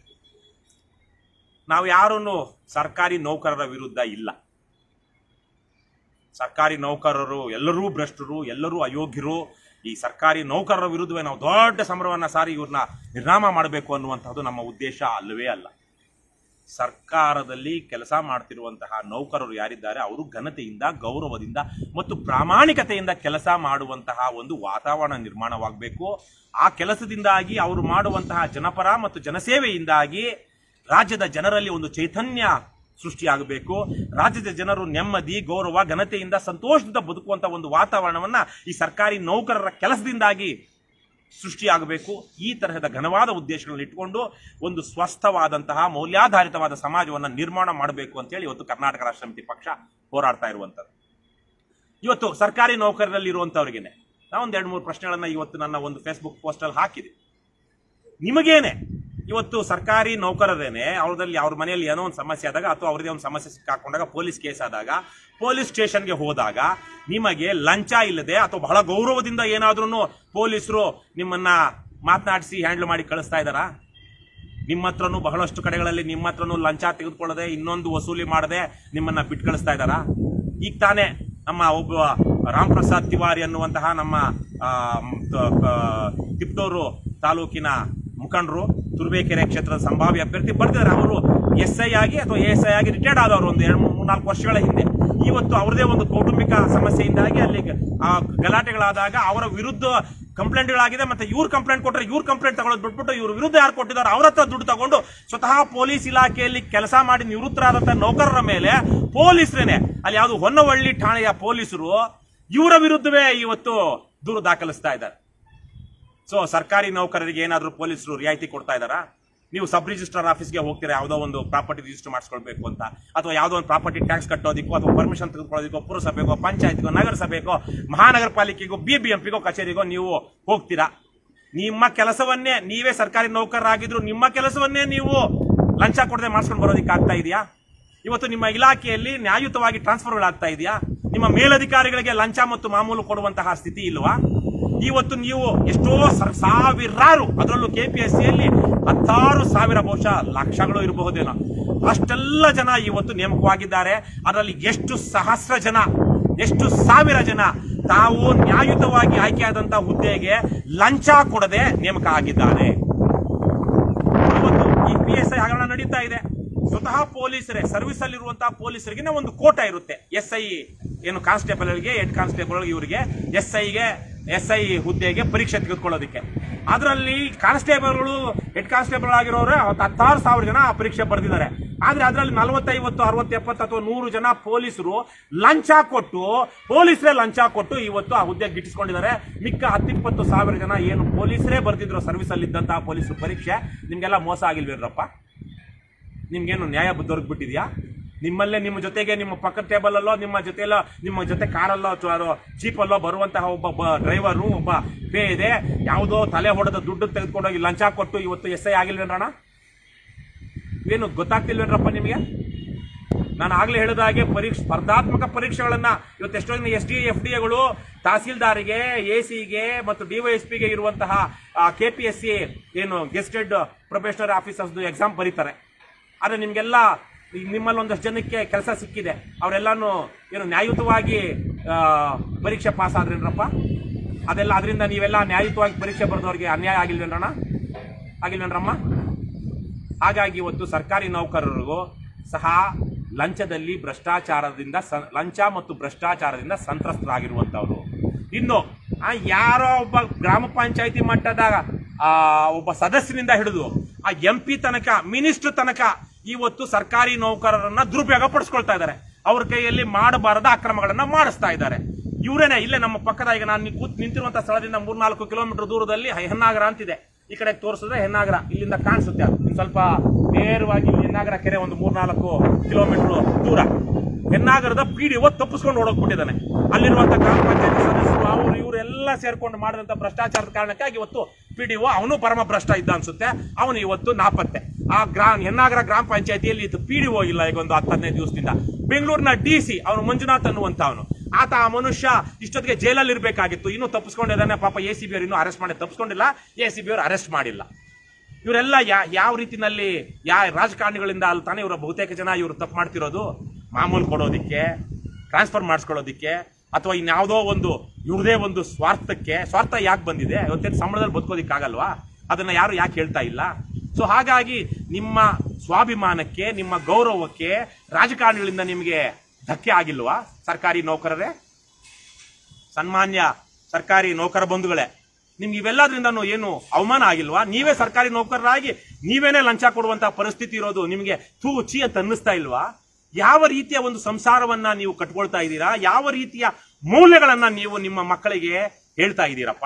ನಾವು ಯಾರನ್ನು ಸರ್ಕಾರಿ ನೌಕರರ ವಿರುದ್ಧ ಇಲ್ಲ ಸರ್ಕಾರಿ ನೌಕರರು ಎಲ್ಲರೂ ಭ್ರಷ್ಟರು ಎಲ್ಲರೂ ಅಯೋಗ್ಯರು ಈ ಸರ್ಕಾರಿ ನೌಕರರ ವಿರುದ್ಧವೇ ನಾವು ದೊಡ್ಡ ಸಮರವನ್ನ ಸಾರಿ ಇವ್ರನ್ನ ನಿರ್ನಾಮ ಮಾಡಬೇಕು ಅನ್ನುವಂಥದ್ದು ನಮ್ಮ ಉದ್ದೇಶ ಅಲ್ಲವೇ ಅಲ್ಲ ಸರ್ಕಾರದಲ್ಲಿ ಕೆಲಸ ಮಾಡ್ತಿರುವಂತಹ ನೌಕರರು ಯಾರಿದ್ದಾರೆ ಅವರು ಘನತೆಯಿಂದ ಗೌರವದಿಂದ ಮತ್ತು ಪ್ರಾಮಾಣಿಕತೆಯಿಂದ ಕೆಲಸ ಮಾಡುವಂತಹ ಒಂದು ವಾತಾವರಣ ನಿರ್ಮಾಣವಾಗಬೇಕು ಆ ಕೆಲಸದಿಂದಾಗಿ ಅವರು ಮಾಡುವಂತಹ ಜನಪರ ಮತ್ತು ಜನಸೇವೆಯಿಂದಾಗಿ ರಾಜ್ಯದ ಜನರಲ್ಲಿ ಒಂದು ಚೈತನ್ಯ ಸೃಷ್ಟಿಯಾಗಬೇಕು ರಾಜ್ಯದ ಜನರು ನೆಮ್ಮದಿ ಗೌರವ ಘನತೆಯಿಂದ ಸಂತೋಷದಿಂದ ಬದುಕುವಂತ ಒಂದು ವಾತಾವರಣವನ್ನ ಈ ಸರ್ಕಾರಿ ನೌಕರರ ಕೆಲಸದಿಂದಾಗಿ ಸೃಷ್ಟಿಯಾಗಬೇಕು ಈ ತರಹದ ಘನವಾದ ಉದ್ದೇಶಗಳನ್ನು ಇಟ್ಟುಕೊಂಡು ಒಂದು ಸ್ವಸ್ಥವಾದಂತಹ ಮೌಲ್ಯಾಧಾರಿತವಾದ ಸಮಾಜವನ್ನು ನಿರ್ಮಾಣ ಮಾಡಬೇಕು ಅಂತೇಳಿ ಇವತ್ತು ಕರ್ನಾಟಕ ರಾಷ್ಟ್ರ ಸಮಿತಿ ಪಕ್ಷ ಹೋರಾಡ್ತಾ ಇರುವಂಥದ್ದು ಇವತ್ತು ಸರ್ಕಾರಿ ನೌಕರರಲ್ಲಿ ಇರುವಂತವ್ರಿಗೇನೆ ನಾವು ಒಂದು ಎರಡು ಮೂರು ಪ್ರಶ್ನೆಗಳನ್ನ ಇವತ್ತು ನನ್ನ ಒಂದು ಫೇಸ್ಬುಕ್ ಪೋಸ್ಟಲ್ಲಿ ಹಾಕಿದೆ ನಿಮಗೇನೆ ಇವತ್ತು ಸರ್ಕಾರಿ ನೌಕರರೇನೆ ಅವ್ರದಲ್ಲಿ ಅವ್ರ ಮನೆಯಲ್ಲಿ ಏನೋ ಒಂದು ಸಮಸ್ಯೆ ಆದಾಗ ಅಥವಾ ಅವ್ರದೇ ಒಂದು ಸಮಸ್ಯೆ ಸಿಕ್ಕಾಕೊಂಡಾಗ ಪೊಲೀಸ್ ಕೇಸ್ ಆದಾಗ ಪೊಲೀಸ್ ಸ್ಟೇಷನ್ಗೆ ಹೋದಾಗ ನಿಮಗೆ ಲಂಚ ಇಲ್ಲದೆ ಅಥವಾ ಬಹಳ ಗೌರವದಿಂದ ಏನಾದ್ರೂ ಪೊಲೀಸರು ನಿಮ್ಮನ್ನ ಮಾತನಾಡಿಸಿ ಹ್ಯಾಂಡಲ್ ಮಾಡಿ ಕಳಿಸ್ತಾ ಇದ್ದಾರಾ ನಿಮ್ಮ ಹತ್ರನೂ ಬಹಳಷ್ಟು ಕಡೆಗಳಲ್ಲಿ ನಿಮ್ಮ ಹತ್ರನೂ ಲಂಚ ತೆಗೆದುಕೊಳ್ಳದೆ ಇನ್ನೊಂದು ವಸೂಲಿ ಮಾಡದೆ ನಿಮ್ಮನ್ನ ಬಿಟ್ಟು ಕಳಿಸ್ತಾ ಇದ್ದಾರಾ ಈಗ ತಾನೇ ನಮ್ಮ ಒಬ್ಬ ರಾಮ್ ಪ್ರಸಾದ್ ತಿವಾರಿ ಅನ್ನುವಂತಹ ನಮ್ಮ ಆ, ಮ್, ತ- ಕ- ತಿಪ್ಟೂರು ತಾಲೂಕಿನ ಮುಖಂಡರು ತುರುವೇಕೆರೆ ಕ್ಷೇತ್ರದ ಸಂಭಾವ್ಯ ಅಭ್ಯರ್ಥಿ ಬರ್ತಿದ್ದಾರೆ ಅವರು ಎಸ್ ಐ ಆಗಿ ಅಥವಾ ಎ ಎಸ್ ಐ ಆಗಿ ರಿಟೈರ್ಡ್ ಆದವರು ಒಂದು ಎರಡು ಮೂರು ನಾಲ್ಕು ವರ್ಷಗಳ ಹಿಂದೆ ಇವತ್ತು ಅವರದೇ ಒಂದು ಕೌಟುಂಬಿಕ ಸಮಸ್ಯೆಯಿಂದಾಗಿ ಅಲ್ಲಿ ಆ ಗಲಾಟೆಗಳಾದಾಗ ಅವರ ವಿರುದ್ಧ ಕಂಪ್ಲೇಂಟ್ಗಳಾಗಿದೆ ಮತ್ತೆ ಇವ್ರು ಕಂಪ್ಲೇಂಟ್ ಕೊಟ್ಟರೆ ಇವ್ರು ಕಂಪ್ಲೇಂಟ್ ತಗೊಳ್ಳೋದು ಬಿಟ್ಬಿಟ್ಟು ಇವ್ರ ವಿರುದ್ಧ ಯಾರು ಕೊಟ್ಟಿದ್ದಾರೆ ಅವ್ರ ಹತ್ರ ದುಡ್ಡು ತಗೊಂಡು ಸ್ವತಃ ಪೊಲೀಸ್ ಇಲಾಖೆಯಲ್ಲಿ ಕೆಲಸ ಮಾಡಿ ನಿವೃತ್ತರಾದಂತ ನೌಕರರ ಮೇಲೆ ಪೊಲೀಸರೇನೆ ಅಲ್ಲಿ ಯಾವುದು ಹೊನ್ನವಳ್ಳಿ ಠಾಣೆಯ ಪೊಲೀಸರು ಇವರ ವಿರುದ್ಧವೇ ಇವತ್ತು ದೂರು ದಾಖಲಿಸ್ತಾ ಇದ್ದಾರೆ ಸೊ ಸರ್ಕಾರಿ ನೌಕರರಿಗೆ ಏನಾದರೂ ಪೊಲೀಸರು ರಿಯಾಯಿತಿ ಕೊಡ್ತಾ ಇದ್ದಾರಾ ನೀವು ಸಬ್ ರಿಜಿಸ್ಟರ್ ಆಫೀಸ್ಗೆ ಹೋಗ್ತೀರಾ ಯಾವುದೋ ಒಂದು ಪ್ರಾಪರ್ಟಿ ರಿಜಿಸ್ಟರ್ ಮಾಡಿಸ್ಕೊಳ್ಬೇಕು ಅಂತ ಅಥವಾ ಯಾವುದೋ ಒಂದು ಪ್ರಾಪರ್ಟಿ ಟ್ಯಾಕ್ಸ್ ಕಟ್ಟೋದಕ್ಕೋ ಅಥವಾ ಪರ್ಮಿಷನ್ ತೆಗೆದುಕೊಳ್ಳೋದಕ್ಕೋ ಪುರಸಭೆಗೋ ಪಂಚಾಯತ್ಗೋ ನಗರಸಭೆಗೋ ಮಹಾನಗರ ಪಾಲಿಕೆಗೋ ಬಿ ಬಿ ಎಂ ಪಿಗೋ ಕಚೇರಿಗೋ ನೀವು ಹೋಗ್ತೀರಾ ನಿಮ್ಮ ಕೆಲಸವನ್ನೇ ನೀವೇ ಸರ್ಕಾರಿ ನೌಕರರಾಗಿದ್ರು ನಿಮ್ಮ ಕೆಲಸವನ್ನೇ ನೀವು ಲಂಚ ಕೊಡದೆ ಮಾಡಿಸ್ಕೊಂಡು ಬರೋದಕ್ಕೆ ಆಗ್ತಾ ಇದೆಯಾ ಇವತ್ತು ನಿಮ್ಮ ಇಲಾಖೆಯಲ್ಲಿ ನ್ಯಾಯಯುತವಾಗಿ ಟ್ರಾನ್ಸ್ಫರ್ಗಳಾಗ್ತಾ ಇದೆಯಾ ನಿಮ್ಮ ಮೇಲಧಿಕಾರಿಗಳಿಗೆ ಲಂಚ ಮತ್ತು ಮಾಮೂಲು ಕೊಡುವಂತಹ ಸ್ಥಿತಿ ಇಲ್ವಾ ಇವತ್ತು ನೀವು ಎಷ್ಟೋ ಸರ್- ಸಾವಿರಾರು ಅದರಲ್ಲೂ ಕೆಪಿಎಸ್ಸಿಯಲ್ಲಿ ಹತ್ತಾರು ಸಾವಿರ ಬಹುಶಃ ಲಕ್ಷಗಳು ಇರಬಹುದೇನೋ ಅಷ್ಟೆಲ್ಲ ಜನ ಇವತ್ತು ನೇಮಕವಾಗಿದ್ದಾರೆ ಅದರಲ್ಲಿ ಎಷ್ಟು ಸಹಸ್ರ ಜನ ಎಷ್ಟು ಸಾವಿರ ಜನ ತಾವು ನ್ಯಾಯಯುತವಾಗಿ ಆಯ್ಕೆಯಾದಂತಹ ಹುದ್ದೆಗೆ ಲಂಚ ಕೊಡದೆ ನೇಮಕ ಆಗಿದ್ದಾರೆ ಇವತ್ತು ಈ ಪಿ ಎಸ್ ಐ ಹಗರಣ ನಡೀತಾ ಇದೆ ಸ್ವತಃ ಪೊಲೀಸರೇ ಸರ್ವಿಸ್ ಅಲ್ಲಿರುವಂತಹ ಪೊಲೀಸರಿಗೆ ಒಂದು ಕೋಟ ಇರುತ್ತೆ ಎಸ್ ಐ ಏನು ಕಾನ್ಸ್ಟೇಬಲ್ಗೆ ಹೆಡ್ ಕಾನ್ಸ್ಟೇಬಲ್ ಇವರಿಗೆ ಎಸ್ ಐಗೆ ಎಸ್ ಐ ಹುದ್ದೆಗೆ ಪರೀಕ್ಷೆ ತೆಗೆದುಕೊಳ್ಳೋದಕ್ಕೆ ಅದರಲ್ಲಿ ಕಾನ್ಸ್ಟೇಬಲ್ಗಳು ಹೆಡ್ ಕಾನ್ಸ್ಟೇಬಲ್ ಆಗಿರೋರು ಹತ್ತು- ಹತ್ತಾರು ಸಾವಿರ ಜನ ಆ ಪರೀಕ್ಷೆ ಬರೆದಿದ್ದಾರೆ ಆದ್ರೆ ಅದರಲ್ಲಿ ನಲವತ್ತೈವತ್ತು ಅರವತ್ತು ಎಪ್ಪತ್ತು ಅಥವಾ ನೂರು ಜನ ಪೊಲೀಸರು ಲಂಚ ಕೊಟ್ಟು ಪೊಲೀಸರೇ ಲಂಚ ಕೊಟ್ಟು ಇವತ್ತು ಆ ಹುದ್ದೆ ಗಿಟ್ಟಿಸ್ಕೊಂಡಿದ್ದಾರೆ ಮಿಕ್ಕ ಹತ್ತಿಪ್ಪತ್ತು ಸಾವಿರ ಜನ ಏನು ಪೊಲೀಸರೇ ಬರ್ತಿದ್ರು ಸರ್ವಿಸ್ ಅಲ್ಲಿ ಇದ್ದಂತಹ ಪೊಲೀಸರು ಪರೀಕ್ಷೆ ನಿಮ್ಗೆಲ್ಲ ಮೋಸ ಆಗಿಲ್ವೇನ್ರಪ್ಪ ನಿಮ್ಗೇನು ನ್ಯಾಯ ದೊರಕ್ಬಿಟ್ಟಿದ್ಯಾ ನಿಮ್ಮಲ್ಲೇ ನಿಮ್ಮ ಜೊತೆಗೆ ನಿಮ್ಮ ಪಕ್ಕದ ಟೇಬಲ್ ಅಲ್ಲೋ ನಿಮ್ಮ ಜೊತೆಯಲ್ಲೋ ನಿಮ್ಮ ಜೊತೆ ಕಾರಲ್ಲೋ ಅಥವಾ ಜೀಪಲ್ಲೋ ಬರುವಂತಹ ಒಬ್ಬ ಡ್ರೈವರು ಒಬ್ಬ ಪೇ ಇದೆ ಯಾವುದೋ ತಲೆ ಹೊಡೆದ ದುಡ್ಡು ತೆಗೆದುಕೊಂಡೋಗಿ ಲಂಚ ಕೊಟ್ಟು ಇವತ್ತು ಎಸ್ ಐ ಆಗಿಲ್ವೇನ್ರಣ ಏನು ಗೊತ್ತಾಗ್ತಿಲ್ವೇನ್ರಪ್ಪ ನಿಮಗೆ ನಾನು ಆಗ್ಲೇ ಹೇಳಿದ ಹಾಗೆ ಪರೀಕ್ಷೆ ಸ್ಪರ್ಧಾತ್ಮಕ ಪರೀಕ್ಷೆಗಳನ್ನ ಇವತ್ತು ಎಷ್ಟೋ ಜನ ಎಸ್ ಡಿ ಎಫ್ ಡಿ ಎಗಳು ತಹಸೀಲ್ದಾರಿಗೆ ಎ ಸಿಗೆ ಮತ್ತು ಡಿವೈಎಸ್ಪಿಗೆ ಇರುವಂತಹ ಕೆ ಪಿ ಎಸ್ ಸಿ ಏನು ಗೆಸ್ಟೆಡ್ ಪ್ರೊಫೆಷನಲ್ ಆಫೀಸರ್ಸ್ ಎಕ್ಸಾಮ್ ಬರೀತಾರೆ ಆದರೆ ನಿಮಗೆಲ್ಲ ನಿಮ್ಮಲ್ಲಿ ಒಂದಷ್ಟು ಜನಕ್ಕೆ ಕೆಲಸ ಸಿಕ್ಕಿದೆ ಅವರೆಲ್ಲಾನು ಏನು ನ್ಯಾಯಯುತವಾಗಿ ಆ, ಪರೀಕ್ಷೆ ಪಾಸ್ ಆದ್ರೇನ್ರಪ್ಪ ಅದೆಲ್ಲ ಅದರಿಂದ ನೀವೆಲ್ಲ ನ್ಯಾಯಯುತವಾಗಿ ಪರೀಕ್ಷೆ ಬರೆದವ್ರಿಗೆ ಅನ್ಯಾಯ ಆಗಿಲ್ವೇನ್ರಣ ಆಗಿಲ್ವೇನ್ರಮ್ಮ ಹಾಗಾಗಿ ಇವತ್ತು ಸರ್ಕಾರಿ ನೌಕರರಿಗೂ ಸಹ ಲಂಚದಲ್ಲಿ ಭ್ರಷ್ಟಾಚಾರದಿಂದ ಸ- ಲಂಚ ಮತ್ತು ಭ್ರಷ್ಟಾಚಾರದಿಂದ ಸಂತ್ರಸ್ತರಾಗಿರುವಂತವರು ಇನ್ನು ಆ ಯಾರೋ ಒಬ್ಬ ಗ್ರಾಮ ಪಂಚಾಯತಿ ಮಟ್ಟದ ಆ, ಒಬ್ಬ ಸದಸ್ಯನಿಂದ ಹಿಡಿದು ಆ ಎಂ ಪಿ ತನಕ ಮಿನಿಸ್ಟರ್ ತನಕ ಇವತ್ತು ಸರ್ಕಾರಿ ನೌಕರರನ್ನ ದುರುಪಯೋಗ ಪಡಿಸ್ಕೊಳ್ತಾ ಇದ್ದಾರೆ ಅವ್ರ ಕೈಯಲ್ಲಿ ಮಾಡಬಾರದ ಅಕ್ರಮಗಳನ್ನ ಮಾಡಿಸ್ತಾ ಇದ್ದಾರೆ ಇವರೇನೆ ಇಲ್ಲೇ ನಮ್ಮ ಪಕ್ಕದ ಈಗ ನಾನು ಕೂತ್ ನಿಂತಿರುವಂತ ಸ್ಥಳದಿಂದ ಮೂರ್ನಾಲ್ಕು ಕಿಲೋಮೀಟರ್ ದೂರದಲ್ಲಿ ಹೆನ್ನಾಗರ ಅಂತಿದೆ ಈ ಕಡೆ ತೋರಿಸಿದ್ರೆ ಹೆನ್ನಾಗರ ಇಲ್ಲಿಂದ ಕಾಣಿಸುತ್ತೆ ಅದು. ಇನ್ನು ಸ್ವಲ್ಪ ನೇರವಾಗಿ ಇಲ್ಲಿ ಹೆನ್ನಾಗರ ಕೆರೆ ಒಂದು ಮೂರ್ನಾಲ್ಕು ಕಿಲೋಮೀಟರ್ ದೂರ ಹೆನ್ನಾಗರದ ಪಿ ಡಿ ಒ ತಪ್ಪಿಸ್ಕೊಂಡು ಓಡೋಗ್ಬಿಟ್ಟಿದ್ದಾನೆ ಅಲ್ಲಿರುವಂತ ಗ್ರಾಮ ಪಂಚಾಯತಿ ಸದಸ್ಯರು ಅವರು ಇವರು ಎಲ್ಲ ಸೇರ್ಕೊಂಡು ಮಾಡಿದಂತ ಭ್ರಷ್ಟಾಚಾರದ ಕಾರಣಕ್ಕಾಗಿ ಇವತ್ತು ಪಿ ಡಿ ಒ ಅವನು ಪರಮ ಭ್ರಷ್ಟ ಇದ್ದ ಅನ್ಸುತ್ತೆ ಅವನು ಇವತ್ತು ನಾಪತ್ತೆ ಆ ಗ್ರಾ ಹೆನ್ನಾಗರ ಗ್ರಾಮ ಪಂಚಾಯತಿಯಲ್ಲಿ ಇದು ಪಿ ಡಿ ಒ ಇಲ್ಲ ಈಗ ಒಂದು ಹತ್ತು ಹದಿನೈದು ದಿವಸದಿಂದ ಬೆಂಗಳೂರಿನ ಡಿ ಸಿ ಅವನು ಮಂಜುನಾಥ್ ಅನ್ನುವಂತ ಅವನು ಆತ ಆ ಮನುಷ್ಯ ಇಷ್ಟೊತ್ತಿಗೆ ಜೈಲಲ್ಲಿ ಇರಬೇಕಾಗಿತ್ತು ಇನ್ನೂ ತಪ್ಪಿಸ್ಕೊಂಡಿದ್ದಾನೆ ಪಾಪ ಎ ಸಿ ಬಿ ಅವರು ಇನ್ನೂ ಅರೆಸ್ಟ್ ಮಾಡಿ ತಪ್ಪಿಸ್ಕೊಂಡಿಲ್ಲ ಎ ಸಿ ಬಿ ಅವರು ಅರೆಸ್ಟ್ ಮಾಡಿಲ್ಲ ಇವರೆಲ್ಲ ಯಾ ಯಾವ ರೀತಿನಲ್ಲಿ ಯಾ ರಾಜಕಾರಣಿಗಳಿಂದ ಅಲ್ಲಿ ತಾನೇ ಇವರ ಬಹುತೇಕ ಜನ ಇವರು ತಪ್ಪು ಮಾಡ್ತಿರೋದು ಮಾಮೂಲು ಕೊಡೋದಿಕ್ಕೆ ಟ್ರಾನ್ಸ್ಫರ್ ಮಾಡಿಸ್ಕೊಳ್ಳೋದಿಕ್ಕೆ ಅಥವಾ ಇನ್ಯಾವುದೋ ಒಂದು ಇವ್ರದೇ ಒಂದು ಸ್ವಾರ್ಥಕ್ಕೆ ಸ್ವಾರ್ಥ ಯಾಕೆ ಬಂದಿದೆ ಇವತ್ತೇನು ಸಂಬಳದಲ್ಲಿ ಬದುಕೋದಿಕ್ಕಾಗಲ್ವಾ ಅದನ್ನ ಯಾರು ಯಾಕೆ ಹೇಳ್ತಾ ಇಲ್ಲ ಸೊ ಹಾಗಾಗಿ ನಿಮ್ಮ ಸ್ವಾಭಿಮಾನಕ್ಕೆ ನಿಮ್ಮ ಗೌರವಕ್ಕೆ ರಾಜಕಾರಣಿಗಳಿಂದ ನಿಮಗೆ ಧಕ್ಕೆ ಆಗಿಲ್ವಾ ಸರ್ಕಾರಿ ನೌಕರರೇ ಸನ್ಮಾನ್ಯ ಸರ್ಕಾರಿ ನೌಕರ ಬಂಧುಗಳೇ ನಿಮ್ಗೆ ಇವೆಲ್ಲದ್ರಿಂದನೂ ಏನು ಅವಮಾನ ಆಗಿಲ್ವಾ ನೀವೇ ಸರ್ಕಾರಿ ನೌಕರರಾಗಿ ನೀವೇನೇ ಲಂಚ ಕೊಡುವಂತಹ ಪರಿಸ್ಥಿತಿ ಇರೋದು ನಿಮಗೆ ಥೂ ಚಿ ಅಂತ ಅನ್ನಿಸ್ತಾ ಇಲ್ವಾ ಯಾವ ರೀತಿಯ ಒಂದು ಸಂಸಾರವನ್ನ ನೀವು ಕಟ್ಕೊಳ್ತಾ ಇದ್ದೀರಾ ಯಾವ ರೀತಿಯ ಮೌಲ್ಯಗಳನ್ನ ನೀವು ನಿಮ್ಮ ಮಕ್ಕಳಿಗೆ ಹೇಳ್ತಾ ಇದ್ದೀರಪ್ಪ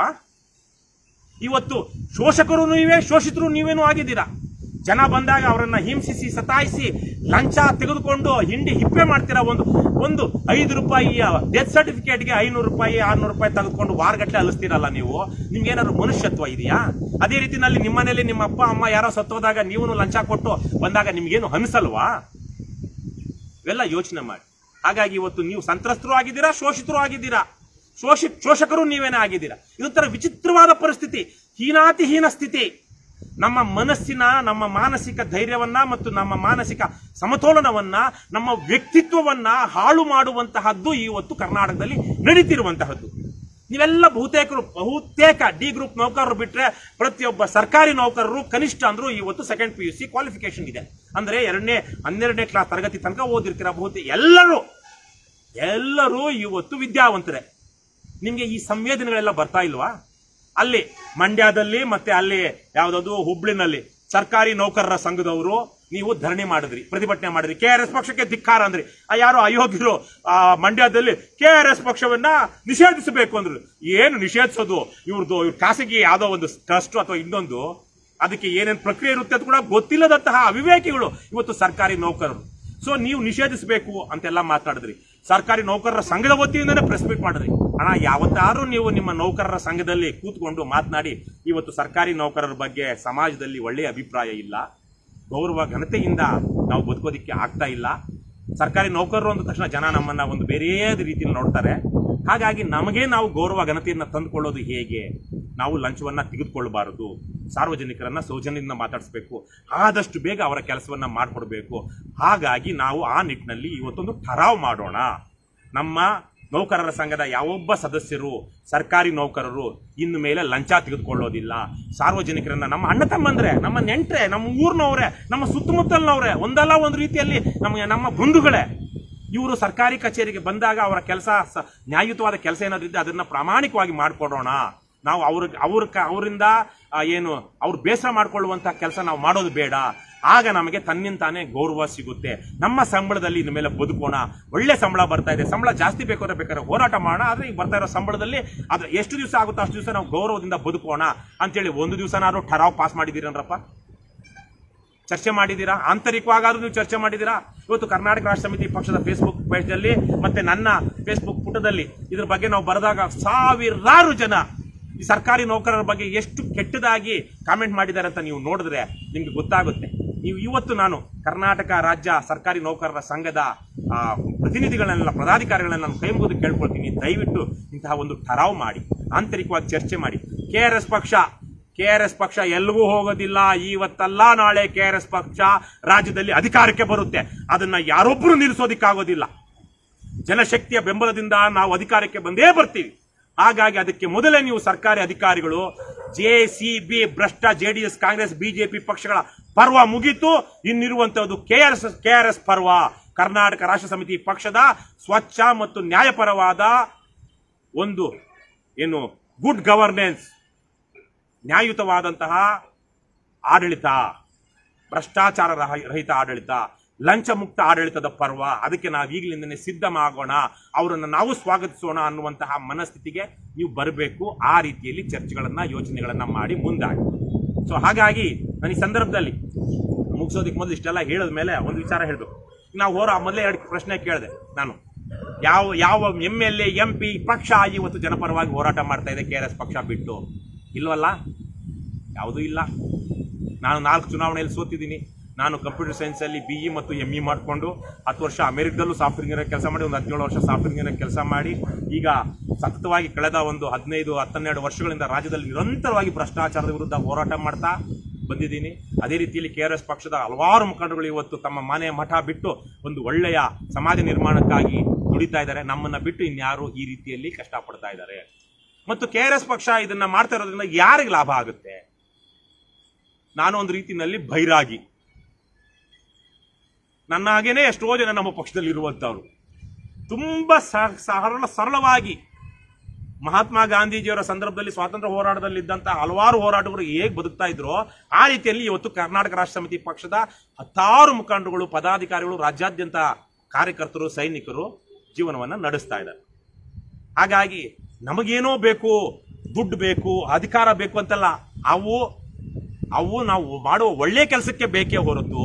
ಇವತ್ತು ಶೋಷಕರು ನೀವೇ ಶೋಷಿತರು ನೀವೇನು ಆಗಿದ್ದೀರಾ ಜನ ಬಂದಾಗ ಅವರನ್ನ ಹಿಂಸಿಸಿ ಸತಾಯಿಸಿ ಲಂಚ ತೆಗೆದುಕೊಂಡು ಹಿಂಡಿ ಹಿಪ್ಪೆ ಮಾಡ್ತೀರಾ ಒಂದು ಒಂದು ಐದು ರೂಪಾಯಿಯ ಡೆತ್ ಸರ್ಟಿಫಿಕೇಟ್ಗೆ ಐನೂರು ರೂಪಾಯಿ ಆರ್ನೂರು ರೂಪಾಯಿ ತೆಗೆದುಕೊಂಡು ವಾರಗಟ್ಟಲೆ ಅಲಿಸ್ತೀರಲ್ಲ ನೀವು ನಿಮ್ಗೇನಾದ್ರು ಮನುಷ್ಯತ್ವ ಇದೆಯಾ ಅದೇ ರೀತಿನಲ್ಲಿ ನಿಮ್ಮನೇಲಿ ನಿಮ್ಮ ಅಪ್ಪ ಅಮ್ಮ ಯಾರೋ ಸತ್ತೋದಾಗ ನೀವು ಲಂಚ ಕೊಟ್ಟು ಬಂದಾಗ ನಿಮ್ಗೇನು ಅನಿಸಲ್ವಾ ಇವೆಲ್ಲ ಯೋಚನೆ ಮಾಡಿ ಹಾಗಾಗಿ ಇವತ್ತು ನೀವು ಸಂತ್ರಸ್ತರು ಆಗಿದ್ದೀರಾ ಶೋಷಿತರು ಆಗಿದ್ದೀರಾ ಶೋಷಿ ಶೋಷಕರು ನೀವೇನೇ ಆಗಿದ್ದೀರಾ ಇದೊಂಥರ ವಿಚಿತ್ರವಾದ ಪರಿಸ್ಥಿತಿ ಹೀನಾತಿಹೀನ ಸ್ಥಿತಿ ನಮ್ಮ ಮನಸ್ಸಿನ ನಮ್ಮ ಮಾನಸಿಕ ಧೈರ್ಯವನ್ನ ಮತ್ತು ನಮ್ಮ ಮಾನಸಿಕ ಸಮತೋಲನವನ್ನ ನಮ್ಮ ವ್ಯಕ್ತಿತ್ವವನ್ನ ಹಾಳು ಮಾಡುವಂತಹದ್ದು ಇವತ್ತು ಕರ್ನಾಟಕದಲ್ಲಿ ನಡೀತಿರುವಂತಹದ್ದು ನೀವೆಲ್ಲ ಬಹುತೇಕರು ಬಹುತೇಕ ಡಿ ಗ್ರೂಪ್ ನೌಕರರು ಬಿಟ್ರೆ ಪ್ರತಿಯೊಬ್ಬ ಸರ್ಕಾರಿ ನೌಕರರು ಕನಿಷ್ಠ ಅಂದ್ರೂ ಇವತ್ತು second P U C qualification ಇದೆ ಅಂದ್ರೆ ಎರಡನೇ ಹನ್ನೆರಡನೇ ಕ್ಲಾಸ್ ತರಗತಿ ತನಕ ಓದಿರ್ತೀರ ಬಹುತೇಕ ಎಲ್ಲರೂ ಎಲ್ಲರೂ ಇವತ್ತು ವಿದ್ಯಾವಂತರೇ ನಿಮ್ಗೆ ಈ ಸಂವೇದನೆಗಳೆಲ್ಲ ಬರ್ತಾ ಇಲ್ವಾ ಅಲ್ಲಿ ಮಂಡ್ಯದಲ್ಲಿ ಮತ್ತೆ ಅಲ್ಲಿ ಯಾವ್ದದು ಹುಬ್ಳಿನಲ್ಲಿ ಸರ್ಕಾರಿ ನೌಕರರ ಸಂಘದವರು ನೀವು ಧರಣಿ ಮಾಡಿದ್ರಿ ಪ್ರತಿಭಟನೆ ಮಾಡಿದ್ರಿ ಕೆ ಆರ್ ಎಸ್ ಪಕ್ಷಕ್ಕೆ ಧಿಕ್ಕಾರ ಅಂದ್ರಿ ಆ ಯಾರೋ ಅಯೋಗ್ಯರು ಆ ಮಂಡ್ಯದಲ್ಲಿ ಕೆ ಆರ್ ಎಸ್ ಪಕ್ಷವನ್ನ ನಿಷೇಧಿಸಬೇಕು ಅಂದ್ರು ಏನು ನಿಷೇಧಿಸೋದು ಇವ್ರದ್ದು ಇವ್ರ ಖಾಸಗಿ ಯಾವ್ದೋ ಒಂದು ಟ್ರಸ್ಟ್ ಅಥವಾ ಇನ್ನೊಂದು ಅದಕ್ಕೆ ಏನೇನು ಪ್ರಕ್ರಿಯೆ ಇರುತ್ತೆ ಅಂತ ಕೂಡ ಗೊತ್ತಿಲ್ಲದಂತಹ ಅವಿವೇಕಿಗಳು ಇವತ್ತು ಸರ್ಕಾರಿ ನೌಕರರು ಸೊ ನೀವು ನಿಷೇಧಿಸಬೇಕು ಅಂತೆಲ್ಲ ಮಾತಾಡಿದ್ರಿ ಸರ್ಕಾರಿ ನೌಕರರ ಸಂಘದ ವತಿಯಿಂದನೇ ಪ್ರೆಸ್ ಮೀಟ್ ಮಾಡಿದ್ರಿ ಅಣ್ಣ ಯಾವತ್ತಾದ್ರೂ ನೀವು ನಿಮ್ಮ ನೌಕರರ ಸಂಘದಲ್ಲಿ ಕೂತ್ಕೊಂಡು ಮಾತನಾಡಿ ಇವತ್ತು ಸರ್ಕಾರಿ ನೌಕರರ ಬಗ್ಗೆ ಸಮಾಜದಲ್ಲಿ ಒಳ್ಳೆಯ ಅಭಿಪ್ರಾಯ ಇಲ್ಲ ಗೌರವ ಘನತೆಯಿಂದ ನಾವು ಬದುಕೋದಿಕ್ಕೆ ಆಗ್ತಾ ಇಲ್ಲ ಸರ್ಕಾರಿ ನೌಕರರು ಅಂದ ತಕ್ಷಣ ಜನ ನಮ್ಮನ್ನ ಒಂದು ಬೇರೆ ರೀತಿಯಲ್ಲಿ ನೋಡ್ತಾರೆ ಹಾಗಾಗಿ ನಮಗೆ ನಾವು ಗೌರವ ಘನತೆಯನ್ನ ತಂದುಕೊಳ್ಳೋದು ಹೇಗೆ ನಾವು ಲಂಚವನ್ನ ತೆಗೆದುಕೊಳ್ಳಬಾರದು ಸಾರ್ವಜನಿಕರನ್ನ ಸೌಜನ್ಯದಿಂದ ಮಾತಾಡಿಸ್ಬೇಕು ಆದಷ್ಟು ಬೇಗ ಅವರ ಕೆಲಸವನ್ನ ಮಾಡಿಕೊಡ್ಬೇಕು ಹಾಗಾಗಿ ನಾವು ಆ ನಿಟ್ಟಿನಲ್ಲಿ ಇವತ್ತೊಂದು ಠರಾವ್ ಮಾಡೋಣ ನಮ್ಮ ನೌಕರರ ಸಂಘದ ಯಾವೊಬ್ಬ ಸದಸ್ಯರು ಸರ್ಕಾರಿ ನೌಕರರು ಇನ್ನು ಮೇಲೆ ಲಂಚ ತೆಗೆದುಕೊಳ್ಳೋದಿಲ್ಲ ಸಾರ್ವಜನಿಕರನ್ನ ನಮ್ಮ ಅಣ್ಣ ತಮ್ಮಂದ್ರೆ ನಮ್ಮ ನೆಂಟ್ರೆ ನಮ್ಮ ಊರ್ನವ್ರೆ ನಮ್ಮ ಸುತ್ತಮುತ್ತಲಿನವ್ರೆ ಒಂದಲ್ಲ ಒಂದು ರೀತಿಯಲ್ಲಿ ನಮಗೆ ನಮ್ಮ ಬಂಧುಗಳೇ ಇವರು ಸರ್ಕಾರಿ ಕಚೇರಿಗೆ ಬಂದಾಗ ಅವರ ಕೆಲಸ ನ್ಯಾಯಯುತವಾದ ಕೆಲಸ ಏನಾದ್ರೂ ಇದ್ದರೆ ಅದನ್ನ ಪ್ರಾಮಾಣಿಕವಾಗಿ ಮಾಡಿಕೊಡೋಣ ನಾವು ಅವ್ರ ಅವ್ರ ಕ- ಅವರಿಂದ ಆ, ಏನು ಅವ್ರು ಬೇಸರ ಮಾಡ್ಕೊಳ್ಳುವಂತ ಕೆಲಸ ನಾವು ಮಾಡೋದು ಬೇಡ ಆಗ ನಮಗೆ ತನ್ನಿಂತಾನೇ ಗೌರವ ಸಿಗುತ್ತೆ ನಮ್ಮ ಸಂಬಳದಲ್ಲಿ ಇನ್ನು ಮೇಲೆ ಬದುಕೋಣ ಒಳ್ಳೆ ಸಂಬಳ ಬರ್ತಾ ಇದೆ ಸಂಬಳ ಜಾಸ್ತಿ ಬೇಕು ಅಂದ್ರೆ ಬೇಕಾದ್ರೆ ಹೋರಾಟ ಮಾಡೋಣ ಆದ್ರೆ ಈಗ ಬರ್ತಾ ಇರೋ ಸಂಬಳದಲ್ಲಿ ಅದ್ರ ಎಷ್ಟು ದಿವಸ ಆಗುತ್ತೋ ಅಷ್ಟು ದಿವಸ ನಾವು ಗೌರವದಿಂದ ಬದುಕೋಣ ಅಂತೇಳಿ ಒಂದು ದಿವಸನಾದ್ರೂ ಠರಾವ್ ಪಾಸ್ ಮಾಡಿದ್ದೀರನ್ರಪ್ಪ ಚರ್ಚೆ ಮಾಡಿದ್ದೀರಾ ಆಂತರಿಕವಾಗಾದ್ರೂ ನೀವು ಚರ್ಚೆ ಮಾಡಿದ್ದೀರಾ ಇವತ್ತು ಕರ್ನಾಟಕ ರಾಷ್ಟ್ರ ಸಮಿತಿ ಪಕ್ಷದ ಫೇಸ್ಬುಕ್ ಪೇಜ್ನಲ್ಲಿ ಮತ್ತೆ ನನ್ನ ಫೇಸ್ಬುಕ್ ಪುಟದಲ್ಲಿ ಇದ್ರ ಬಗ್ಗೆ ನಾವು ಬರೆದಾಗ ಸಾವಿರಾರು ಜನ ಈ ಸರ್ಕಾರಿ ನೌಕರರ ಬಗ್ಗೆ ಎಷ್ಟು ಕೆಟ್ಟದಾಗಿ ಕಾಮೆಂಟ್ ಮಾಡಿದ್ದಾರೆ ಅಂತ ನೀವು ನೋಡಿದ್ರೆ ನಿಮ್ಗೆ ಗೊತ್ತಾಗುತ್ತೆ ನೀವು ಇವತ್ತು ನಾನು ಕರ್ನಾಟಕ ರಾಜ್ಯ ಸರ್ಕಾರಿ ನೌಕರರ ಸಂಘದ ಆ, ಪ್ರತಿನಿಧಿಗಳನ್ನೆಲ್ಲ ಪದಾಧಿಕಾರಿಗಳನ್ನ ನಾನು ಕೈ ಮುಗಿದು ಕೇಳ್ಕೊಳ್ತೀನಿ ದಯವಿಟ್ಟು ಇಂತಹ ಒಂದು ಠರಾವ್ ಮಾಡಿ ಆಂತರಿಕವಾಗಿ ಚರ್ಚೆ ಮಾಡಿ ಕೆ ಆರ್ ಎಸ್ ಪಕ್ಷ ಕೆಆರ್ಎಸ್ ಪಕ್ಷ ಎಲ್ಲಿಗೂ ಹೋಗೋದಿಲ್ಲ ಇವತ್ತಲ್ಲ ನಾಳೆ ಕೆಆರ್ಎಸ್ ಪಕ್ಷ ರಾಜ್ಯದಲ್ಲಿ ಅಧಿಕಾರಕ್ಕೆ ಬರುತ್ತೆ ಅದನ್ನ ಯಾರೊಬ್ಬರು ನಿಲ್ಲಿಸೋದಿಕ್ಕಾಗೋದಿಲ್ಲ ಜನಶಕ್ತಿಯ ಬೆಂಬಲದಿಂದ ನಾವು ಅಧಿಕಾರಕ್ಕೆ ಬಂದೇ ಬರ್ತೀವಿ ಹಾಗಾಗಿ ಅದಕ್ಕೆ ಮೊದಲೇ ನೀವು ಸರ್ಕಾರಿ ಅಧಿಕಾರಿಗಳು ಜೆ ಸಿ ಬಿ ಭ್ರಷ್ಟ ಜೆಡಿಎಸ್ ಕಾಂಗ್ರೆಸ್ ಬಿಜೆಪಿ ಪಕ್ಷಗಳ ಪರ್ವ ಮುಗೀತು ಇನ್ನಿರುವಂತಹದ್ದು ಕೆಆರ್ಎಸ್ ಕೆಆರ್ಎಸ್ ಪರ್ವ ಕರ್ನಾಟಕ ರಾಷ್ಟ್ರ ಸಮಿತಿ ಪಕ್ಷದ ಸ್ವಚ್ಛ ಮತ್ತು ನ್ಯಾಯಪರವಾದ ಒಂದು ಏನು ಗುಡ್ ಗವರ್ನೆನ್ಸ್ ನ್ಯಾಯಯುತವಾದಂತಹ ಆಡಳಿತ ಭ್ರಷ್ಟಾಚಾರ ರಹ- ರಹಿತ ಆಡಳಿತ ಲಂಚ ಮುಕ್ತ ಆಡಳಿತದ ಪರ್ವ ಅದಕ್ಕೆ ನಾವು ಈಗಲಿಂದನೇ ಸಿದ್ಧಮಾಗೋಣ ಅವರನ್ನು ನಾವು ಸ್ವಾಗತಿಸೋಣ ಅನ್ನುವಂತಹ ಮನಸ್ಥಿತಿಗೆ ನೀವು ಬರಬೇಕು ಆ ರೀತಿಯಲ್ಲಿ ಚರ್ಚೆಗಳನ್ನ ಯೋಚನೆಗಳನ್ನ ಮಾಡಿ ಮುಂದಾಗಿ ಸೊ ಹಾಗಾಗಿ ನಾನು ಈ ಸಂದರ್ಭದಲ್ಲಿ ಮುಗಿಸೋದಕ್ಕೆ ಮೊದಲು ಇಷ್ಟೆಲ್ಲ ಹೇಳಿದ ಮೇಲೆ ಒಂದು ವಿಚಾರ ಹೇಳಬೇಕು ನಾವು ಹೋರ ಮೊದಲೇ ಎರಡು ಪ್ರಶ್ನೆ ಕೇಳಿದೆ ನಾನು ಯಾವ ಯಾವ M L A M P ಪಕ್ಷ ಇವತ್ತು ಜನಪರವಾಗಿ ಹೋರಾಟ ಮಾಡ್ತಾ ಇದೆ ಕೆ ಆರ್ ಎಸ್ ಪಕ್ಷ ಬಿಟ್ಟು ಇಲ್ವಲ್ಲ ಯಾವುದೂ ಇಲ್ಲ ನಾನು ನಾಲ್ಕು ಚುನಾವಣೆಯಲ್ಲಿ ಸೋತಿದ್ದೀನಿ ನಾನು ಕಂಪ್ಯೂಟರ್ ಸೈನ್ಸಲ್ಲಿ ಬಿ ಇ ಮತ್ತು ಎಂ ಇ ಮಾಡಿಕೊಂಡು ಹತ್ತು ವರ್ಷ ಅಮೆರಿಕದಲ್ಲೂ ಸಾಫ್ಟ್ವೇರ್ ಇಂಜಿನಿಯರ್ ಕೆಲಸ ಮಾಡಿ ಒಂದು ಹದಿನೇಳು ವರ್ಷ ಸಾಫ್ಟ್ವೇರ್ ಇಂಜಿನಿಯರ್ ಕೆಲಸ ಮಾಡಿ ಈಗ ಸತತವಾಗಿ ಕಳೆದ ಒಂದು ಹದಿನೈದು ಹತ್ತನ್ನೆರಡು ವರ್ಷಗಳಿಂದ ರಾಜ್ಯದಲ್ಲಿ ನಿರಂತರವಾಗಿ ಭ್ರಷ್ಟಾಚಾರದ ವಿರುದ್ಧ ಹೋರಾಟ ಮಾಡ್ತಾ ಬಂದಿದ್ದೀನಿ ಅದೇ ರೀತಿಯಲ್ಲಿ ಕೆ ಆರ್ ಎಸ್ ಪಕ್ಷದ ಹಲವಾರು ಮುಖಂಡರುಗಳು ಇವತ್ತು ತಮ್ಮ ಮನೆ ಮಠ ಬಿಟ್ಟು ಒಂದು ಒಳ್ಳೆಯ ಸಮಾಜ ನಿರ್ಮಾಣಕ್ಕಾಗಿ ದುಡಿತಾ ಇದ್ದಾರೆ ನಮ್ಮನ್ನ ಬಿಟ್ಟು ಇನ್ಯಾರು ಈ ರೀತಿಯಲ್ಲಿ ಕಷ್ಟಪಡ್ತಾ ಇದ್ದಾರೆ ಮತ್ತು ಕೆ ಆರ್ ಎಸ್ ಪಕ್ಷ ಇದನ್ನ ಮಾಡ್ತಾ ಇರೋದ್ರಿಂದ ಯಾರಿಗೆ ಲಾಭ ಆಗುತ್ತೆ ನಾನು ಒಂದು ರೀತಿಯಲ್ಲಿ ಬೈರಾಗಿ ನನ್ನ ಹಾಗೇನೆ ಎಷ್ಟೋ ಜನ ನಮ್ಮ ಪಕ್ಷದಲ್ಲಿ ಇರುವಂತವ್ರು ತುಂಬಾ ಸ- ಸರಳ ಸರಳವಾಗಿ ಮಹಾತ್ಮ ಗಾಂಧೀಜಿಯವರ ಸಂದರ್ಭದಲ್ಲಿ ಸ್ವಾತಂತ್ರ್ಯ ಹೋರಾಟದಲ್ಲಿದ್ದಂತಹ ಹಲವಾರು ಹೋರಾಟಗಳು ಹೇಗೆ ಬದುಕ್ತಾ ಇದ್ರೋ ಆ ರೀತಿಯಲ್ಲಿ ಇವತ್ತು ಕರ್ನಾಟಕ ರಾಷ್ಟ್ರ ಸಮಿತಿ ಪಕ್ಷದ ಹತ್ತಾರು ಮುಖಂಡರುಗಳು ಪದಾಧಿಕಾರಿಗಳು ರಾಜ್ಯಾದ್ಯಂತ ಕಾರ್ಯಕರ್ತರು ಸೈನಿಕರು ಜೀವನವನ್ನು ನಡೆಸ್ತಾ ಇದ್ದಾರೆ ಹಾಗಾಗಿ ನಮಗೇನೋ ಬೇಕು ದುಡ್ಡು ಬೇಕು ಅಧಿಕಾರ ಬೇಕು ಅಂತಲ್ಲ ಅವು ಅವು ನಾವು ಮಾಡುವ ಒಳ್ಳೆ ಕೆಲಸಕ್ಕೆ ಬೇಕೇ ಹೊರತು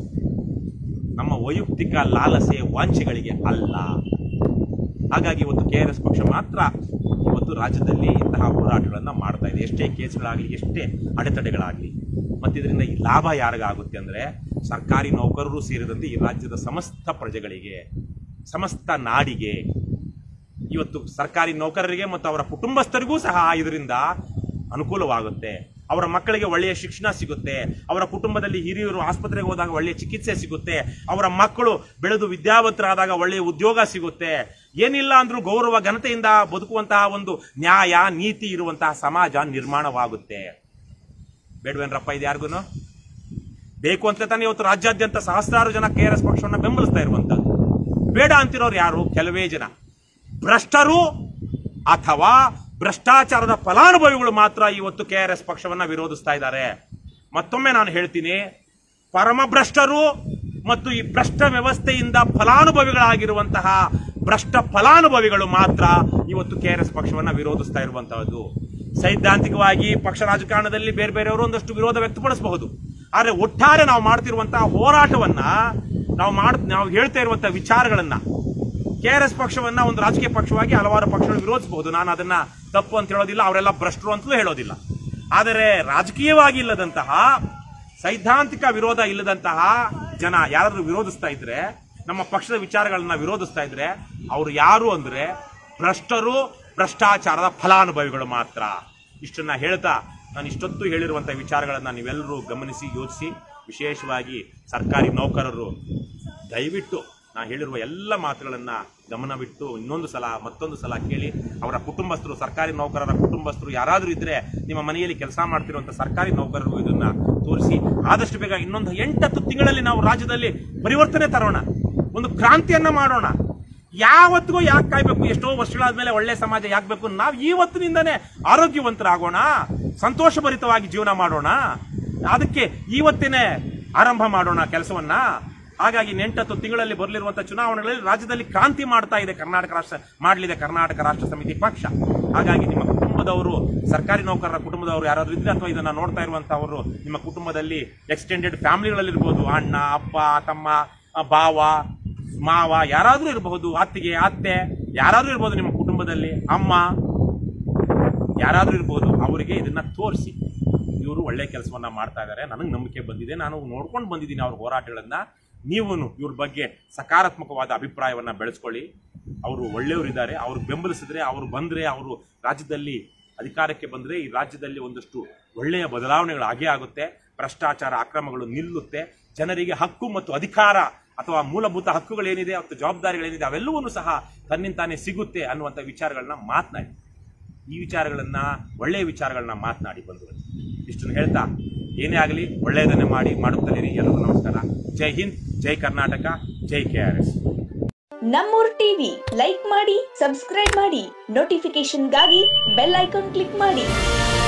ನಮ್ಮ ವೈಯಕ್ತಿಕ ಲಾಲಸೆ ವಾಂಛೆಗಳಿಗೆ ಅಲ್ಲ ಹಾಗಾಗಿ ಇವತ್ತು ಕೆ ಆರ್ ಎಸ್ ಪಕ್ಷ ಮಾತ್ರ ಇವತ್ತು ರಾಜ್ಯದಲ್ಲಿ ಇಂತಹ ಹೋರಾಟಗಳನ್ನು ಮಾಡ್ತಾ ಇದೆ ಎಷ್ಟೇ ಕೇಸ್ಗಳಾಗಲಿ ಎಷ್ಟೇ ಅಡೆತಡೆಗಳಾಗಲಿ ಮತ್ತು ಇದರಿಂದ ಈ ಲಾಭ ಯಾರಿಗಾಗುತ್ತೆ ಅಂದರೆ ಸರ್ಕಾರಿ ನೌಕರರು ಸೇರಿದಂತೆ ಈ ರಾಜ್ಯದ ಸಮಸ್ತ ಪ್ರಜೆಗಳಿಗೆ ಸಮಸ್ತ ನಾಡಿಗೆ ಇವತ್ತು ಸರ್ಕಾರಿ ನೌಕರರಿಗೆ ಮತ್ತು ಅವರ ಕುಟುಂಬಸ್ಥರಿಗೂ ಸಹ ಇದರಿಂದ ಅನುಕೂಲವಾಗುತ್ತೆ ಅವರ ಮಕ್ಕಳಿಗೆ ಒಳ್ಳೆಯ ಶಿಕ್ಷಣ ಸಿಗುತ್ತೆ ಅವರ ಕುಟುಂಬದಲ್ಲಿ ಹಿರಿಯರು ಆಸ್ಪತ್ರೆಗೆ ಹೋದಾಗ ಒಳ್ಳೆಯ ಚಿಕಿತ್ಸೆ ಸಿಗುತ್ತೆ ಅವರ ಮಕ್ಕಳು ಬೆಳೆದು ವಿದ್ಯಾವಂತರಾದಾಗ ಒಳ್ಳೆಯ ಉದ್ಯೋಗ ಸಿಗುತ್ತೆ ಏನಿಲ್ಲ ಅಂದ್ರೂ ಗೌರವ ಘನತೆಯಿಂದ ಬದುಕುವಂತಹ ಒಂದು ನ್ಯಾಯ ನೀತಿ ಇರುವಂತಹ ಸಮಾಜ ನಿರ್ಮಾಣವಾಗುತ್ತೆ ಬೇಡವೇನ್ರಪ್ಪ ಇದು ಯಾರಿಗೂ ಬೇಕು ಅಂತ ತಾನೇ ಇವತ್ತು ರಾಜ್ಯಾದ್ಯಂತ ಸಹಸ್ರಾರು ಜನ ಕೆ ಆರ್ ಎಸ್ ಪಕ್ಷವನ್ನು ಬೆಂಬಲಿಸ್ತಾ ಇರುವಂತದ್ದು ಬೇಡ ಅಂತಿರೋರು ಯಾರು ಕೆಲವೇ ಜನ ಭ್ರಷ್ಟರು ಅಥವಾ ಭ್ರಷ್ಟಾಚಾರದ ಫಲಾನುಭವಿಗಳು ಮಾತ್ರ ಇವತ್ತು ಕೆ ಆರ್ ಎಸ್ ಪಕ್ಷವನ್ನ ವಿರೋಧಿಸ್ತಾ ಇದ್ದಾರೆ ಮತ್ತೊಮ್ಮೆ ನಾನು ಹೇಳ್ತೀನಿ ಪರಮಭ್ರಷ್ಟರು ಮತ್ತು ಈ ಭ್ರಷ್ಟ ವ್ಯವಸ್ಥೆಯಿಂದ ಫಲಾನುಭವಿಗಳಾಗಿರುವಂತಹ ಭ್ರಷ್ಟ ಫಲಾನುಭವಿಗಳು ಮಾತ್ರ ಇವತ್ತು ಕೆ ಆರ್ ಎಸ್ ಪಕ್ಷವನ್ನ ವಿರೋಧಿಸ್ತಾ ಇರುವಂತಹದ್ದು ಸೈದ್ಧಾಂತಿಕವಾಗಿ ಪಕ್ಷ ರಾಜಕಾರಣದಲ್ಲಿ ಬೇರೆ ಬೇರೆಯವರು ಒಂದಷ್ಟು ವಿರೋಧ ವ್ಯಕ್ತಪಡಿಸಬಹುದು ಆದರೆ ಒಟ್ಟಾರೆ ನಾವು ಮಾಡ್ತಿರುವಂತಹ ಹೋರಾಟವನ್ನ ನಾವು ಮಾಡ್ ನಾವು ಹೇಳ್ತಾ ಇರುವಂತಹ ವಿಚಾರಗಳನ್ನ ಕೆ ಆರ್ ಎಸ್ ಪಕ್ಷವನ್ನ ಒಂದು ರಾಜಕೀಯ ಪಕ್ಷವಾಗಿ ಹಲವಾರು ಪಕ್ಷಗಳು ವಿರೋಧಿಸಬಹುದು ನಾನು ಅದನ್ನ ತಪ್ಪು ಅಂತ ಹೇಳೋದಿಲ್ಲ ಅವರೆಲ್ಲ ಭ್ರಷ್ಟರು ಅಂತಲೂ ಹೇಳೋದಿಲ್ಲ ಆದರೆ ರಾಜಕೀಯವಾಗಿ ಇಲ್ಲದಂತಹ ಸೈದ್ಧಾಂತಿಕ ವಿರೋಧ ಇಲ್ಲದಂತಹ ಜನ ಯಾರಾದ್ರೂ ವಿರೋಧಿಸ್ತಾ ಇದ್ರೆ ನಮ್ಮ ಪಕ್ಷದ ವಿಚಾರಗಳನ್ನ ವಿರೋಧಿಸ್ತಾ ಇದ್ರೆ ಅವರು ಯಾರು ಅಂದ್ರೆ ಭ್ರಷ್ಟರು ಭ್ರಷ್ಟಾಚಾರದ ಫಲಾನುಭವಿಗಳು ಮಾತ್ರ ಇಷ್ಟನ್ನ ಹೇಳ್ತಾ ನಾನು ಇಷ್ಟೊತ್ತು ಹೇಳಿರುವಂಥ ವಿಚಾರಗಳನ್ನು ನೀವೆಲ್ಲರೂ ಗಮನಿಸಿ ಯೋಚಿಸಿ ವಿಶೇಷವಾಗಿ ಸರ್ಕಾರಿ ನೌಕರರು ದಯವಿಟ್ಟು ನಾ ಹೇಳಿರುವ ಎಲ್ಲ ಮಾತುಗಳನ್ನು ಗಮನವಿಟ್ಟು ಇನ್ನೊಂದು ಸಲ ಮತ್ತೊಂದು ಸಲ ಕೇಳಿ ಅವರ ಕುಟುಂಬಸ್ಥರು ಸರ್ಕಾರಿ ನೌಕರರ ಕುಟುಂಬಸ್ಥರು ಯಾರಾದರೂ ಇದ್ದರೆ ನಿಮ್ಮ ಮನೆಯಲ್ಲಿ ಕೆಲಸ ಮಾಡ್ತಿರುವಂಥ ಸರ್ಕಾರಿ ನೌಕರರು ಇದನ್ನ ತೋರಿಸಿ ಆದಷ್ಟು ಬೇಗ ಇನ್ನೊಂದು ಎಂಟತ್ತು ತಿಂಗಳಲ್ಲಿ ನಾವು ರಾಜ್ಯದಲ್ಲಿ ಪರಿವರ್ತನೆ ತರೋಣ ಒಂದು ಕ್ರಾಂತಿಯನ್ನ ಮಾಡೋಣ ಯಾವತ್ತಿಗೂ ಯಾಕೆ ಕಾಯ್ಬೇಕು ಎಷ್ಟೋ ವರ್ಷಗಳಾದ್ಮೇಲೆ ಒಳ್ಳೆ ಸಮಾಜ ಯಾಕಬೇಕು ನಾವು ಇವತ್ತಿನಿಂದನೇ ಆರೋಗ್ಯವಂತರಾಗೋಣ ಸಂತೋಷಭರಿತವಾಗಿ ಜೀವನ ಮಾಡೋಣ ಅದಕ್ಕೆ ಇವತ್ತಿನೇ ಆರಂಭ ಮಾಡೋಣ ಕೆಲಸವನ್ನ ಹಾಗಾಗಿ ನೆಂಟತ್ತು ತಿಂಗಳಲ್ಲಿ ಬರಲಿರುವಂತಹ ಚುನಾವಣೆಗಳಲ್ಲಿ ರಾಜ್ಯದಲ್ಲಿ ಕ್ರಾಂತಿ ಮಾಡ್ತಾ ಇದೆ ಕರ್ನಾಟಕ ರಾಷ್ಟ್ರ ಮಾಡಲಿದೆ ಕರ್ನಾಟಕ ರಾಷ್ಟ್ರ ಸಮಿತಿ ಪಕ್ಷ ಹಾಗಾಗಿ ನಿಮ್ಮ ಕುಟುಂಬದವರು ಸರ್ಕಾರಿ ನೌಕರರ ಕುಟುಂಬದವರು ಯಾರಾದ್ರೂ ಇದ್ರೆ ಅಥವಾ ಇದನ್ನ ನೋಡ್ತಾ ಇರುವಂತಹವರು ನಿಮ್ಮ ಕುಟುಂಬದಲ್ಲಿ ಎಕ್ಸ್ಟೆಂಡೆಡ್ ಫ್ಯಾಮಿಲಿಗಳಲ್ಲಿರ್ಬೋದು ಅಣ್ಣ ಅಪ್ಪ ತಮ್ಮ ಆ, ಭಾವ ಮಾವ ಯಾರಾದ್ರೂ ಇರಬಹುದು ಅತ್ತಿಗೆ ಅತ್ತೆ ಯಾರಾದ್ರೂ ಇರ್ಬೋದು ನಿಮ್ಮ ಕುಟುಂಬದಲ್ಲಿ ಅಮ್ಮ ಯಾರಾದ್ರೂ ಇರ್ಬೋದು ಅವರಿಗೆ ಇದನ್ನ ತೋರಿಸಿ ಇವರು ಒಳ್ಳೆ ಕೆಲಸವನ್ನ ಮಾಡ್ತಾ ಇದ್ದಾರೆ ನನಗೆ ನಂಬಿಕೆ ಬಂದಿದೆ ನಾನು ನೋಡ್ಕೊಂಡು ಬಂದಿದ್ದೀನಿ ಅವ್ರ ಹೋರಾಟಗಳನ್ನ ನೀವು ಇವ್ರ ಬಗ್ಗೆ ಸಕಾರಾತ್ಮಕವಾದ ಅಭಿಪ್ರಾಯವನ್ನ ಬೆಳೆಸ್ಕೊಳ್ಳಿ ಅವರು ಒಳ್ಳೆಯವರಿದ್ದಾರೆ ಅವ್ರು ಬೆಂಬಲಿಸಿದ್ರೆ ಅವರು ಬಂದ್ರೆ ಅವರು ರಾಜ್ಯದಲ್ಲಿ ಅಧಿಕಾರಕ್ಕೆ ಬಂದ್ರೆ ಈ ರಾಜ್ಯದಲ್ಲಿ ಒಂದಷ್ಟು ಒಳ್ಳೆಯ ಬದಲಾವಣೆಗಳು ಆಗೇ ಆಗುತ್ತೆ ಭ್ರಷ್ಟಾಚಾರ ಅಕ್ರಮಗಳು ನಿಲ್ಲುತ್ತೆ ಜನರಿಗೆ ಹಕ್ಕು ಮತ್ತು ಅಧಿಕಾರ ಅಥವಾ ಮೂಲಭೂತ ಹಕ್ಕುಗಳೇನಿದೆ ಮತ್ತು ಜವಾಬ್ದಾರಿಗಳೇನಿದೆ ಅವೆಲ್ಲವನ್ನೂ ಸಹ ತನ್ನಿಂತಾನೇ ಸಿಗುತ್ತೆ ಅನ್ನುವಂಥ ವಿಚಾರಗಳನ್ನ ಮಾತನಾಡಿ ಈ ವಿಚಾರಗಳನ್ನ ಒಳ್ಳೆಯ ವಿಚಾರಗಳನ್ನ ಮಾತನಾಡಿ ಬಂಧುಗಳು ಇಷ್ಟನ್ನು ಹೇಳ್ತಾ ಏನೇ ಆಗಲಿ ಒಳ್ಳೆಯದನ್ನೇ ಮಾಡಿ ಮಾಡುತ್ತಲಿರಿ ಎಲ್ಲರಿಗೂ ನಮಸ್ಕಾರ ಜೈ ಹಿಂದ್ ಜೈ ಕರ್ನಾಟಕ ಜೈ K R S Nammur TV like ಮಾಡಿ ಸಬ್ಸ್ಕ್ರೈಬ್ ಮಾಡಿ ನೋಟಿಫಿಕೇಶನ್ಗಾಗಿ ಬೆಲ್ ಐಕಾನ್ ಕ್ಲಿಕ್ ಮಾಡಿ